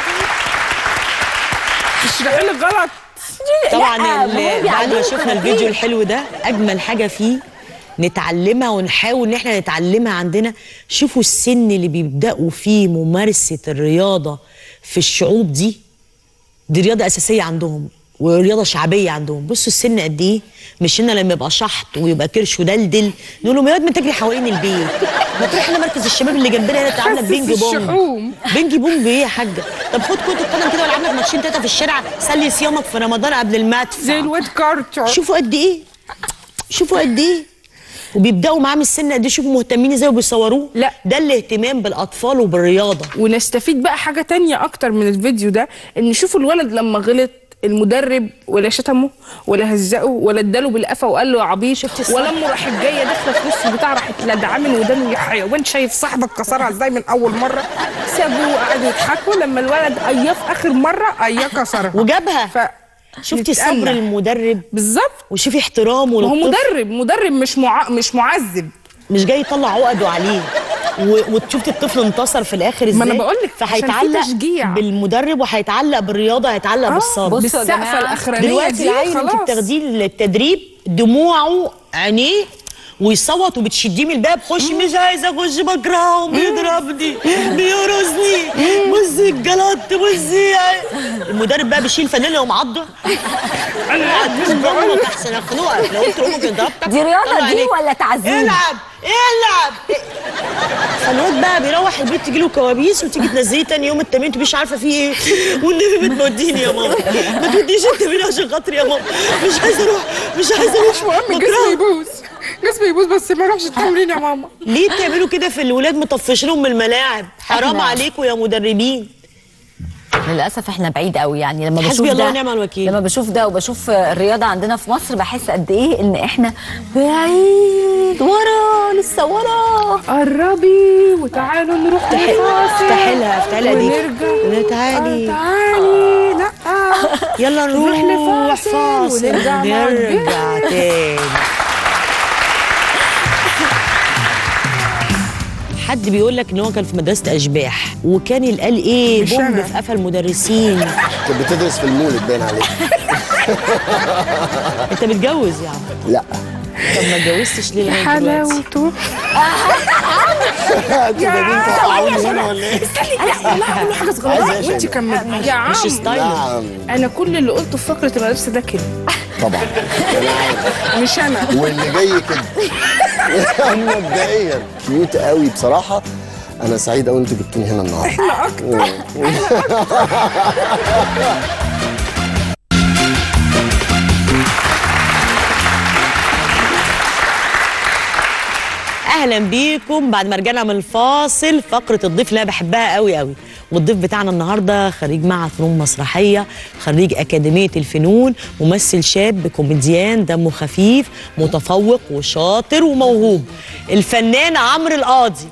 اشرحي لي غلط طبعا لا، ال- هو بعد ما بيعلمكم شفنا كتير. الفيديو الحلو ده اجمل حاجه فيه نتعلمها ونحاول ان احنا نتعلمها عندنا شوفوا السن اللي بيبداوا فيه ممارسه الرياضه في الشعوب دي دي رياضه اساسيه عندهم ورياضه شعبيه عندهم بصوا السن قد ايه مش هنا لما يبقى شحط ويبقى كرش ودلدل نقول لهم يا واد ما تجري حوالين البيت ما تروح هنا مركز الشباب اللي جنبنا هنا تعالى حسس بينج بونج الشحوم. بينج بونج ايه يا حاجه طب خد كره القدم كده والعب لك ماتشين تلاته في الشارع سلي صيامك في رمضان قبل المدفع زي الواد كارتر شوفوا قد ايه شوفوا قد ايه وبيبداوا معاه من السن قد ايه شوفوا مهتمين ازاي وبيصوروه لا ده الاهتمام بالاطفال وبالرياضه ونستفيد بقى حاجه تانية اكتر من الفيديو ده ان شوفوا الولد لما غلط المدرب ولا شتمه ولا هزقه ولا اداله بالقفا وقال له يا عبيط ولا امه راحت جايه داخله في نص البتاع راحت لدعاه من ودانه يا حيوان شايف صاحبك كسرها ازاي من اول مره سابوه وقعدوا يضحكوا لما الولد اياه في اخر مره اياه كسرها وجابها ف... شفتي نتأنى. صبر المدرب بالظبط وشوفي احترامه ما هو للطفل. مدرب مدرب مش مع... مش معذب مش جاي يطلع عقده عليه و... وشفتي الطفل انتصر في الاخر ازاي ما أنا بقول لك، عشان في فهيتعلق تشجيع. بالمدرب وهيتعلق بالرياضه هيتعلق آه، بالصبر بصوا يا بالسقفة جماعة. الأخرانية دلوقتي دي العيل انت خلاص. بتاخديه للتدريب دموعه عينيه ويصوت وبتشديه من الباب خش مش عايز اخش بكرهه بيضربني بيرزني بصي الجلط بصي المدرب بقى بيشيل فانيلا ومعضه انا قاعد مش بقول احسن اخنقك لو قلت لامك ضربتك دي رياضة طلع دي عليك. ولا تعذيب؟ العب العب فالواد بقى بيروح البيت تجي له كوابيس وتيجي تنزليه تاني يوم التمرين انت مش عارفه فيه ايه والنبي بتوديني يا ماما ما توديش التمرين عشان خاطري يا ماما مش عايزه اروح مش عايزه اروح مش مهم بكرهه. جسمي يبوظ جسمي يبوظ بس ما اروحش التمرين يا ماما ليه بتعملوا كده في الولاد مطفشينهم من الملاعب حرام إحنا- عليكم يا مدربين للاسف احنا بعيد قوي يعني لما بشوف حسبي الله ده ونعم الوكيل. لما بشوف ده وبشوف الرياضه عندنا في مصر بحس قد ايه ان احنا بعيد ورا لسه ورا قربي وتعالوا نروح افتحي- الفاصل افتحيلها افتحيلها دي ونرجع تعالي تعالي لا يلا نروح نروح لفاصل فاصل ونرجع مع نرجع البيت. تاني حد بيقول لك ان هو كان في مدرسه اشباح وكان يلقال ايه مش بومب أنا. في قفا المدرسين كانت بتدرس في المولد باين عليك انت متجوز يا عم لا طب ما اتجوزتش ليه لغايه دلوقتي حلاوته انتوا جايبين تقطعوني هنا ولا ايه؟ لا والله هقول له حاجه عايز صغيره إيه يا وانت شيماء؟ كملي يا عم مش ستايل نعم انا كل اللي قلته في فقره المدرسه ده كده طبعا انا عارف مش انا واللي جاي كده مبدئيا كيوت قوي بصراحه انا سعيد قوي انتوا جبتوني هنا النهارده احنا اكتر اهلا بيكم بعد ما رجعنا من الفاصل فقره الضيف اللي انا بحبها قوي قوي والضيف بتاعنا النهارده خريج معهد فنون مسرحيه خريج اكاديميه الفنون ممثل شاب كوميديان دمه خفيف متفوق وشاطر وموهوب الفنان عمرو القاضي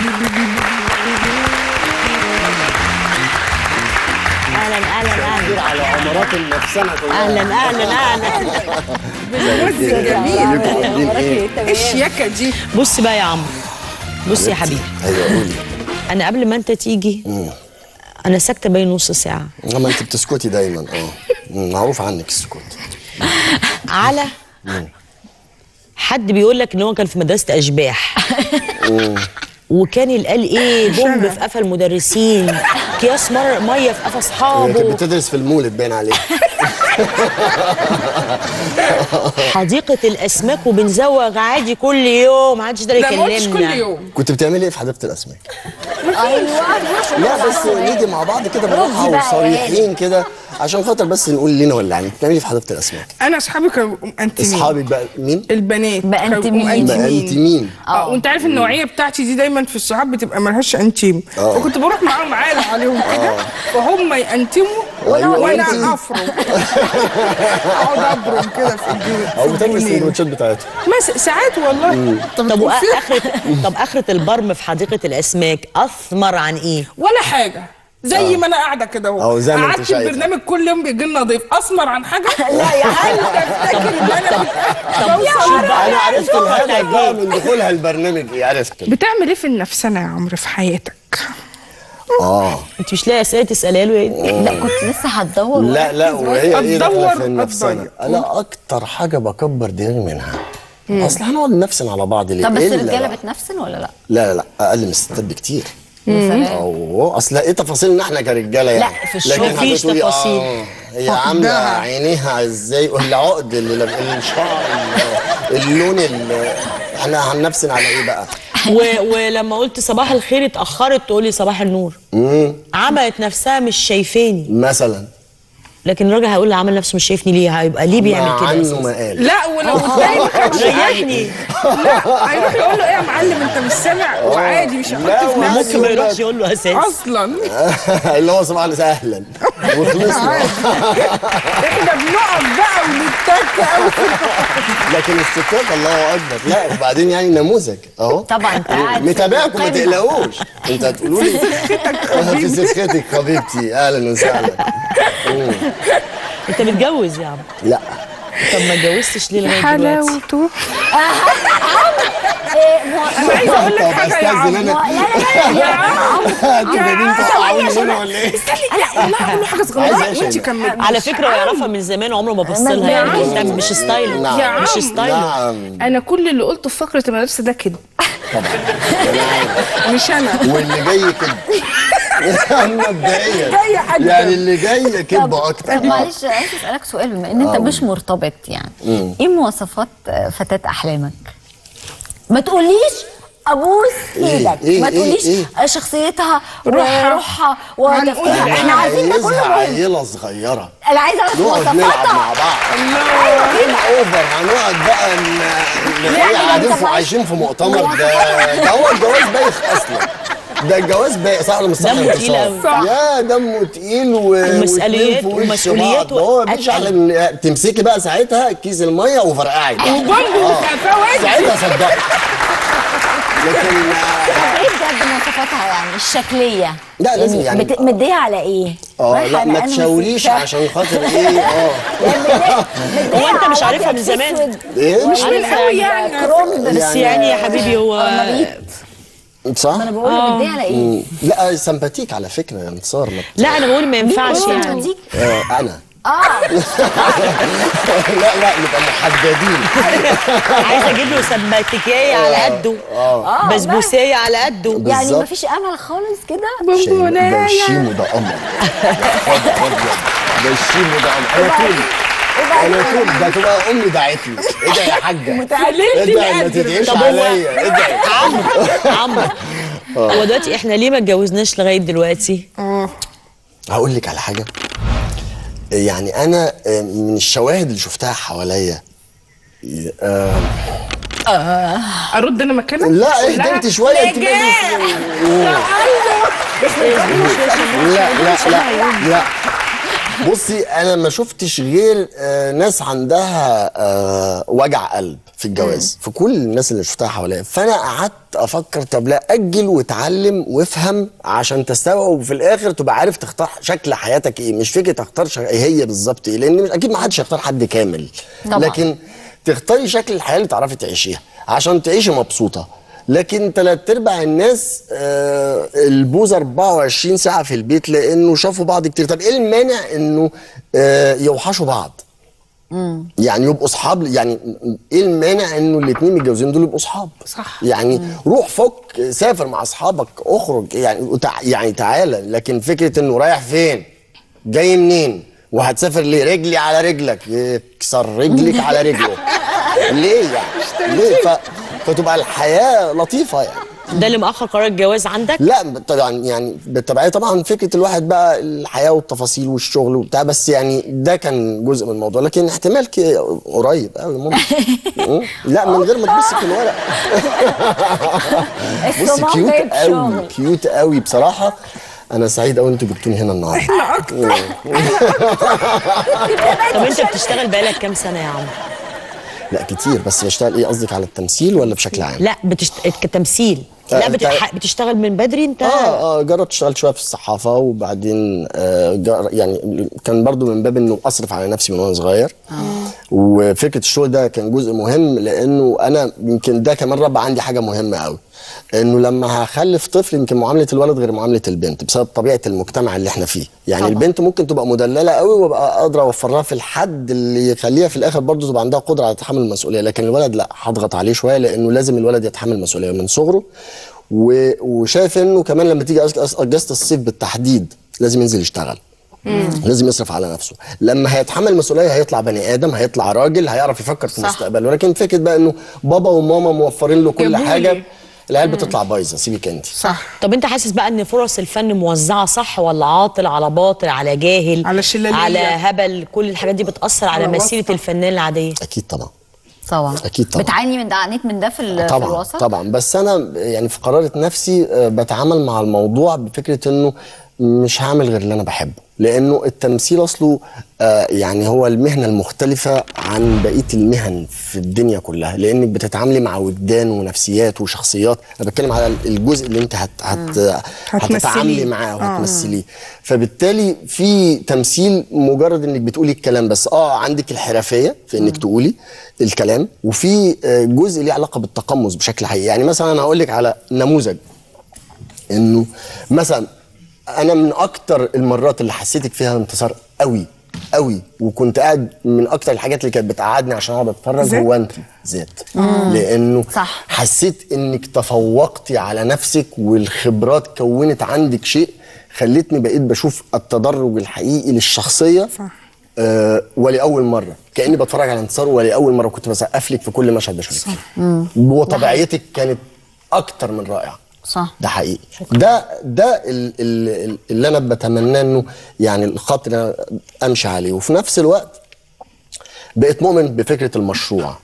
اهلا اهلا اهلا على عمارات النفسنه كلها اهلا اهلا اهلا بالموزة جميل ايه؟ ايه الشياكه دي بص بقى يا عمرو بص يا حبيبي ايوه قولي انا قبل ما انت تيجي انا ساكته باين نص ساعه ما انت بتسكتي دايما اه مم، معروف عنك السكوت على حد بيقول لك ان هو كان في مدرسه اشباح مم. وكان يلقال ايه بومب في قفا المدرسين اكياس مر ميه في قفا هي كانت اصحابه بتدرس في المولد باين عليك حديقه الاسماك وبنزوغ عادي كل يوم محدش يقدر لا ما قلتش يكلمنا كل يوم كنت بتعملي ايه في حديقه الاسماك؟ ايوه لا بس نيجي مع بعض كده بالراحه بقى وصريحين كده عشان خاطر بس نقول لينا ولا عنك بتعملي إيه في حديقه الاسماك انا اصحابي كانوا انتمين اصحابك بقى مين؟ البنات بقى كانوا انتمين. بقى انت مين؟ اه وانت عارف النوعيه بتاعتي دي دايما في الصحاب بتبقى ملهاش انتيم آه. فكنت بروح معاهم عالة عليهم كده فهم ينتموا أيوة، وانا وأنتي؟ افرم اقعد ابرم كده في الجو او بتعمل الجنينة. السندوتشات بتاعتهم مس ساعات والله طب بتقول فين؟ واخره طب اخره البرم في حديقه الاسماك اثمر عن ايه ولا حاجه زي ما انا قاعده كده اهو أهو زي ما أنت قعدت شايفة. البرنامج كل يوم بيجي لنا ضيف اسمر عن حاجه لا يا هل تفتكر ان انا طب بوصل بقى انا عرفت شوف الهدف هتعمل بقى إيه. من دخولها البرنامج ايه عرفت بتعمل ايه في النفسنه يا عمرو في حياتك اه انت مش لاقي اسئله تسالها له ايه لا كنت لسه هتدور لا لا وهي ايه داخله هتدور، في النفسنه هتضيع. انا اكتر حاجه بكبر دماغي منها اصل هنقعد نفسن على بعض ليه طب بس إلا الرجاله بقى. بتنفسن ولا لا؟ لا لا لا اقل من الستات بكتير يا سلام اوه اصل ايه تفاصيلنا احنا كرجاله يعني لا، في الشغل لكن مفيش هتقولي تفاصيل. آه هي عامله عينيها ازاي والعقد اللي لب... الشعر ال- اللون ال- احنا هننفسن على ايه بقى؟ و... ولما قلت صباح الخير اتاخرت تقولي صباح النور امم عملت نفسها مش شايفاني مثلا لكن الراجل هيقول اللي عمل نفسه مش شايفني ليه هيبقى ليه بيعمل مع كده عنه أساساً؟ ما قال لا ولو آه. قدامي كان ريحني لا هيروح يقول له ايه يا معلم انت مش سامع وعادي مش لا، هحط في وممكن نفسي ما يروحش يقول له اساسا اصلا اللي هو صباح الخير اهلا وخلصنا احنا بنقف بقى ونتك قوي لكن الستات الله اكبر لا وبعدين يعني نموذج اهو طبعا انت قاعد في متابعكم ما القمة. تقلقوش انت هتقولوا لي في سخيتك حبيبتي اهلا وسهلا مم. انت متجوز يا عم لا طب ما اتجوزتش ليه لغايه دلوقتي حلاوته انا عايزه اقول لك حاجه يا عم أستأذن أنا. لا لا لا يا عم انتوا جايبين تقطعوني هنا ولا ايه؟ لا والله هقول له حاجه عايز صغيره إيه يا وانت شيماء؟ كملي على فكره هو يعرفها من زمان عمره ما بص لها يعني ده مش ستايل يا عم مش ستايل نعم انا كل اللي قلته في فقره الملابس ده كده طبعا مش انا واللي جاي كده مبدئيا جاي حاجة. يعني اللي جاي كدبه اكتر طب معلش عايز اسالك سؤال بما ان انت آه. مش مرتبط يعني مم. ايه مواصفات آه، فتاه احلامك ما تقوليش ابوس إيه؟ ايدك إيه؟ ما إيه؟ تقوليش إيه؟ آه، شخصيتها روحها. وروحها وتفكيرها احنا عايزين ده كله عايزها مهم عيله صغيره انا عايزه اعرف نقعد نلعب مواصفاتها مع بعض ايه اوفر هنقعد بقى ن- ن- لا، ايه ده قاعدين أنت في عايشين في مؤتمر ده ده هو الجواز بايخ اصلا ده الجواز بايخ صح ولا مش صح دمه يا تقيل انتصار؟ أوي. يا دمه تقيل و ومسؤوليات- واتنين في وش ومسؤوليات بعض. هو مفيش أتقل. على إن- تمسكي بقى ساعتها كيس الميه وفرقعي بقى. وجنبه آه. وفوائد. ساعتها صدقت لكن طب ايه بجد مواصفاتها يعني الشكليه لا، لازم يعني- بت- مديها على ايه اه رايحة لا أنا ما أنا تشاوريش وستات. عشان خاطر ايه اه هو انت مش على عارفها أبيض من زمان أسود. ايه مش من قوي يعني كرومد بس يعني يا حبيبي هو صح؟ انا بقول له مديها على ايه مم. لا سمباتيك على فكره يا انتصار ما بت- لا انا بقول ما ينفعش مين يعني دي؟ آه انا اه لا لا نبقى محددين عايزه اجيب له سماتيكيه على قده آه، بسبوسيه على قده يعني بالظبط. مفيش امل خالص كده شيء- ده الشيمو ده قمر يا خبر أبيض. ده الشيمو ده قمر انا طول انا طول ده تبقى امي دعت لي ايه ده يا حاجه متعلمتي ادعي ما القدر. تدعيش طب هو- عليا ادعي عمرو عمرو هو دلوقتي احنا ليه ما اتجوزناش لغايه دلوقتي؟ هقول لك على حاجه يعني انا آه، من الشواهد اللي شفتها حواليا آه، ارد انا مكانك لا اهدى انت شويه انت نجاح. لا لا لا لا بصي انا ما شفتش غير آه، ناس عندها آه، وجع قلب في الجواز في كل الناس اللي شفتها حواليا فانا قعدت افكر طب لا اجل واتعلم وافهم عشان تستوعب وفي الاخر تبقى عارف تختار شكل حياتك ايه مش فكره تختار شك... إيه هي بالظبط ايه لان مش اكيد ما حدش يختار حد كامل طبعاً. لكن تختاري شكل الحياه اللي تعرفي تعيشيها عشان تعيشي مبسوطه لكن تلات ارباع الناس آه البوز 24 ساعه في البيت لانه شافوا بعض كتير طب ايه المانع انه آه يوحشوا بعض يعني يبقوا اصحاب يعني ايه المانع انه الاثنين متجوزين دول يبقوا اصحاب صح. يعني روح فك سافر مع اصحابك اخرج يعني وتع... يعني تعالى لكن فكره انه رايح فين جاي منين وهتسافر ليه رجلي على رجلك يكسر رجلك على رجله ليه يعني ليه ف... فتبقى الحياه لطيفه يعني ده اللي مأخر قرار الجواز عندك؟ لا طبعا يعني بالتبعيه طبعا فكره الواحد بقى الحياه والتفاصيل والشغل وبتاع بس يعني ده كان جزء من الموضوع لكن احتمال كي- قريب قوي ممكن مم. لا من غير ما تبص في الورق بص الصمام كيوت جايب قوي شغل. كيوت قوي بصراحه انا سعيد قوي انتوا جبتوني هنا النهارده احنا اكتر طب انت بتشتغل بقالك كام سنه يا عمرو؟ لا كتير بس بشتغل ايه قصدك على التمثيل ولا بشكل عام؟ لا بتشت... كتمثيل آه، لا أنت- بتح... بتشتغل من بدري انت اه اه جربت اشتغل شويه في الصحافه وبعدين آه جر يعني كان برضو من باب انه اصرف على نفسي من وانا صغير وفكره الشغل ده كان جزء مهم لانه انا يمكن ده كمان ربى عندي حاجه مهمه قوي انه لما هخلف طفل يمكن معامله الولد غير معامله البنت بسبب طبيعه المجتمع اللي احنا فيه يعني طبعا. البنت ممكن تبقى مدلله قوي وابقى قادره اوفر لها في الحد اللي يخليها في الاخر برضه تبقى عندها قدره على تحمل المسؤوليه لكن الولد لا هضغط عليه شويه لانه لازم الولد يتحمل المسؤوليه من صغره و- وشايف انه كمان لما تيجي أس- أس- اجازه الصيف بالتحديد لازم ينزل يشتغل لازم يصرف على نفسه لما هيتحمل المسؤوليه هيطلع بني ادم هيطلع راجل هيعرف يفكر في صح. مستقبله لكن فكره بقى انه بابا وماما موفرين له كل جابولي. حاجه العيال بتطلع بايظه سيبك انت صح طب انت حاسس بقى ان فرص الفن موزعه صح ولا عاطل على باطل على جاهل على شلالية. على هبل كل الحاجات دي بتاثر على على مسيره واسطة. الفنان العاديه اكيد طبعا طبعا اكيد طبعا بتعاني من ده عانيت من ده في, ال- في طبعا الوسط طبعا بس انا يعني في قرارة نفسي آه، بتعامل مع الموضوع بفكره انه مش هعمل غير اللي انا بحبه لانه التمثيل اصله آه، يعني هو المهنه المختلفه عن بقيه المهن في الدنيا كلها لانك بتتعاملي مع وجدان ونفسيات وشخصيات انا بتكلم على الجزء اللي انت هت هت هتمثليه. هتتعاملي معاه آه. وهتمثليه فبالتالي في تمثيل مجرد انك بتقولي الكلام بس اه عندك الحرفيه في انك تقولي الكلام وفي آه، جزء ليه علاقه بالتقمص بشكل حقيقي يعني مثلا انا هقول لك على نموذج انه مثلا انا من اكتر المرات اللي حسيتك فيها انتصار قوي قوي وكنت قاعد من اكتر الحاجات اللي كانت بتقعدني عشان اقعد اتفرج ذات؟ هو انت ذات مم. لانه صح. حسيت انك تفوقتي على نفسك والخبرات كونت عندك شيء خلتني بقيت بشوف التدرج الحقيقي للشخصيه صح. آه ولاول مره كاني بتفرج على انتصار ولاول مره كنت بسقف لك في كل مشهد بشوفك فيه وطبيعيتك كانت اكتر من رائعه صح ده حقيقي ده ده ال- ال- اللي انا بتمناه انه يعني الخط اللي انا امشي عليه وفي نفس الوقت بقيت مؤمن بفكره المشروع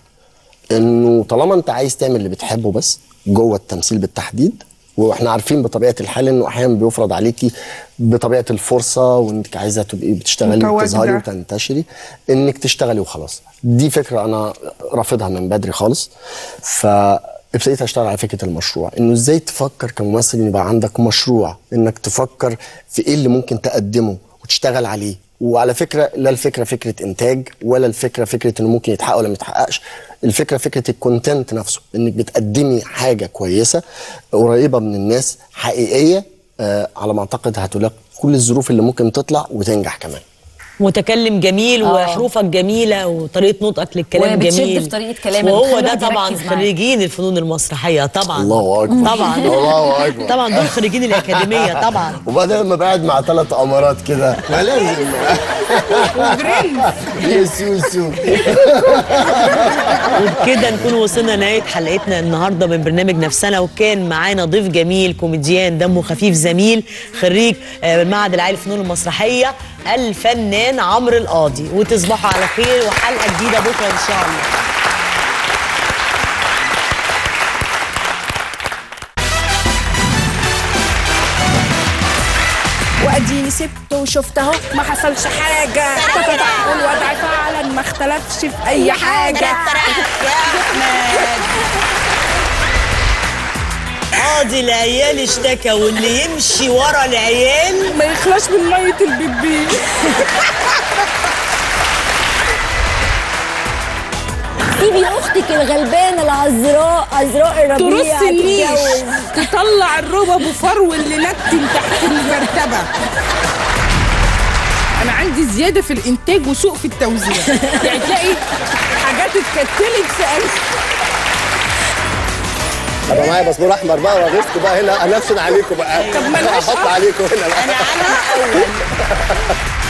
انه طالما انت عايز تعمل اللي بتحبه بس جوه التمثيل بالتحديد واحنا عارفين بطبيعه الحال انه احيانا بيفرض عليكي بطبيعه الفرصه وانك عايزه تبقي بتشتغلي متواجدة. وتظهري وتنتشري انك تشتغلي وخلاص دي فكره انا رافضها من بدري خالص فابتديت اشتغل على فكره المشروع انه ازاي تفكر كممثل ان يبقى عندك مشروع انك تفكر في ايه اللي ممكن تقدمه وتشتغل عليه وعلى فكره لا الفكره فكره انتاج ولا الفكره فكره انه ممكن يتحقق ولا ما يتحققش الفكره فكره الكونتنت نفسه انك بتقدمي حاجه كويسه قريبه من الناس حقيقيه آه على ما اعتقد هتلاقي كل الظروف اللي ممكن تطلع وتنجح كمان متكلم جميل آه. وحروفك جميله وطريقه نطقك للكلام وبتشد جميل في طريقة كلامك، وهو ده بتخلي طبعا الواحد يركز معاك. خريجين الفنون المسرحيه طبعا الله اكبر طبعا الله اكبر طبعا دول خريجين الاكاديميه طبعا وبعدين لما بقعد مع ثلاث امارات كده ما لازم يس يوسف وبكده نكون وصلنا لنهايه حلقتنا النهارده من برنامج نفسنا وكان معانا ضيف جميل كوميديان دمه خفيف زميل خريج آه، المعهد العالي للفنون المسرحيه الفنان عمرو القاضي وتصبحوا على خير وحلقه جديده بكره ان شاء الله واديني سبته وشفت اهو ما حصلش حاجه والوضع فعلا ما اختلفش في اي حاجه قاضي العيال اشتكى واللي يمشي ورا العيال ما يخلاش من ميه البيبي سيبي اختك الغلبانه العذراء عذراء الربيع ترص النيش تتجوز. تطلع الربب وفرو اللي نتن تحت المرتبه انا عندي زياده في الانتاج وسوء في التوزيع يعني تلاقي حاجات اتكتلت في قلبي ابقى معايا باسبور احمر بقى واغيظكم بقى هنا انفذ عليكم بقى طب ملهاش احط عليكم هنا بقى انا عنها اول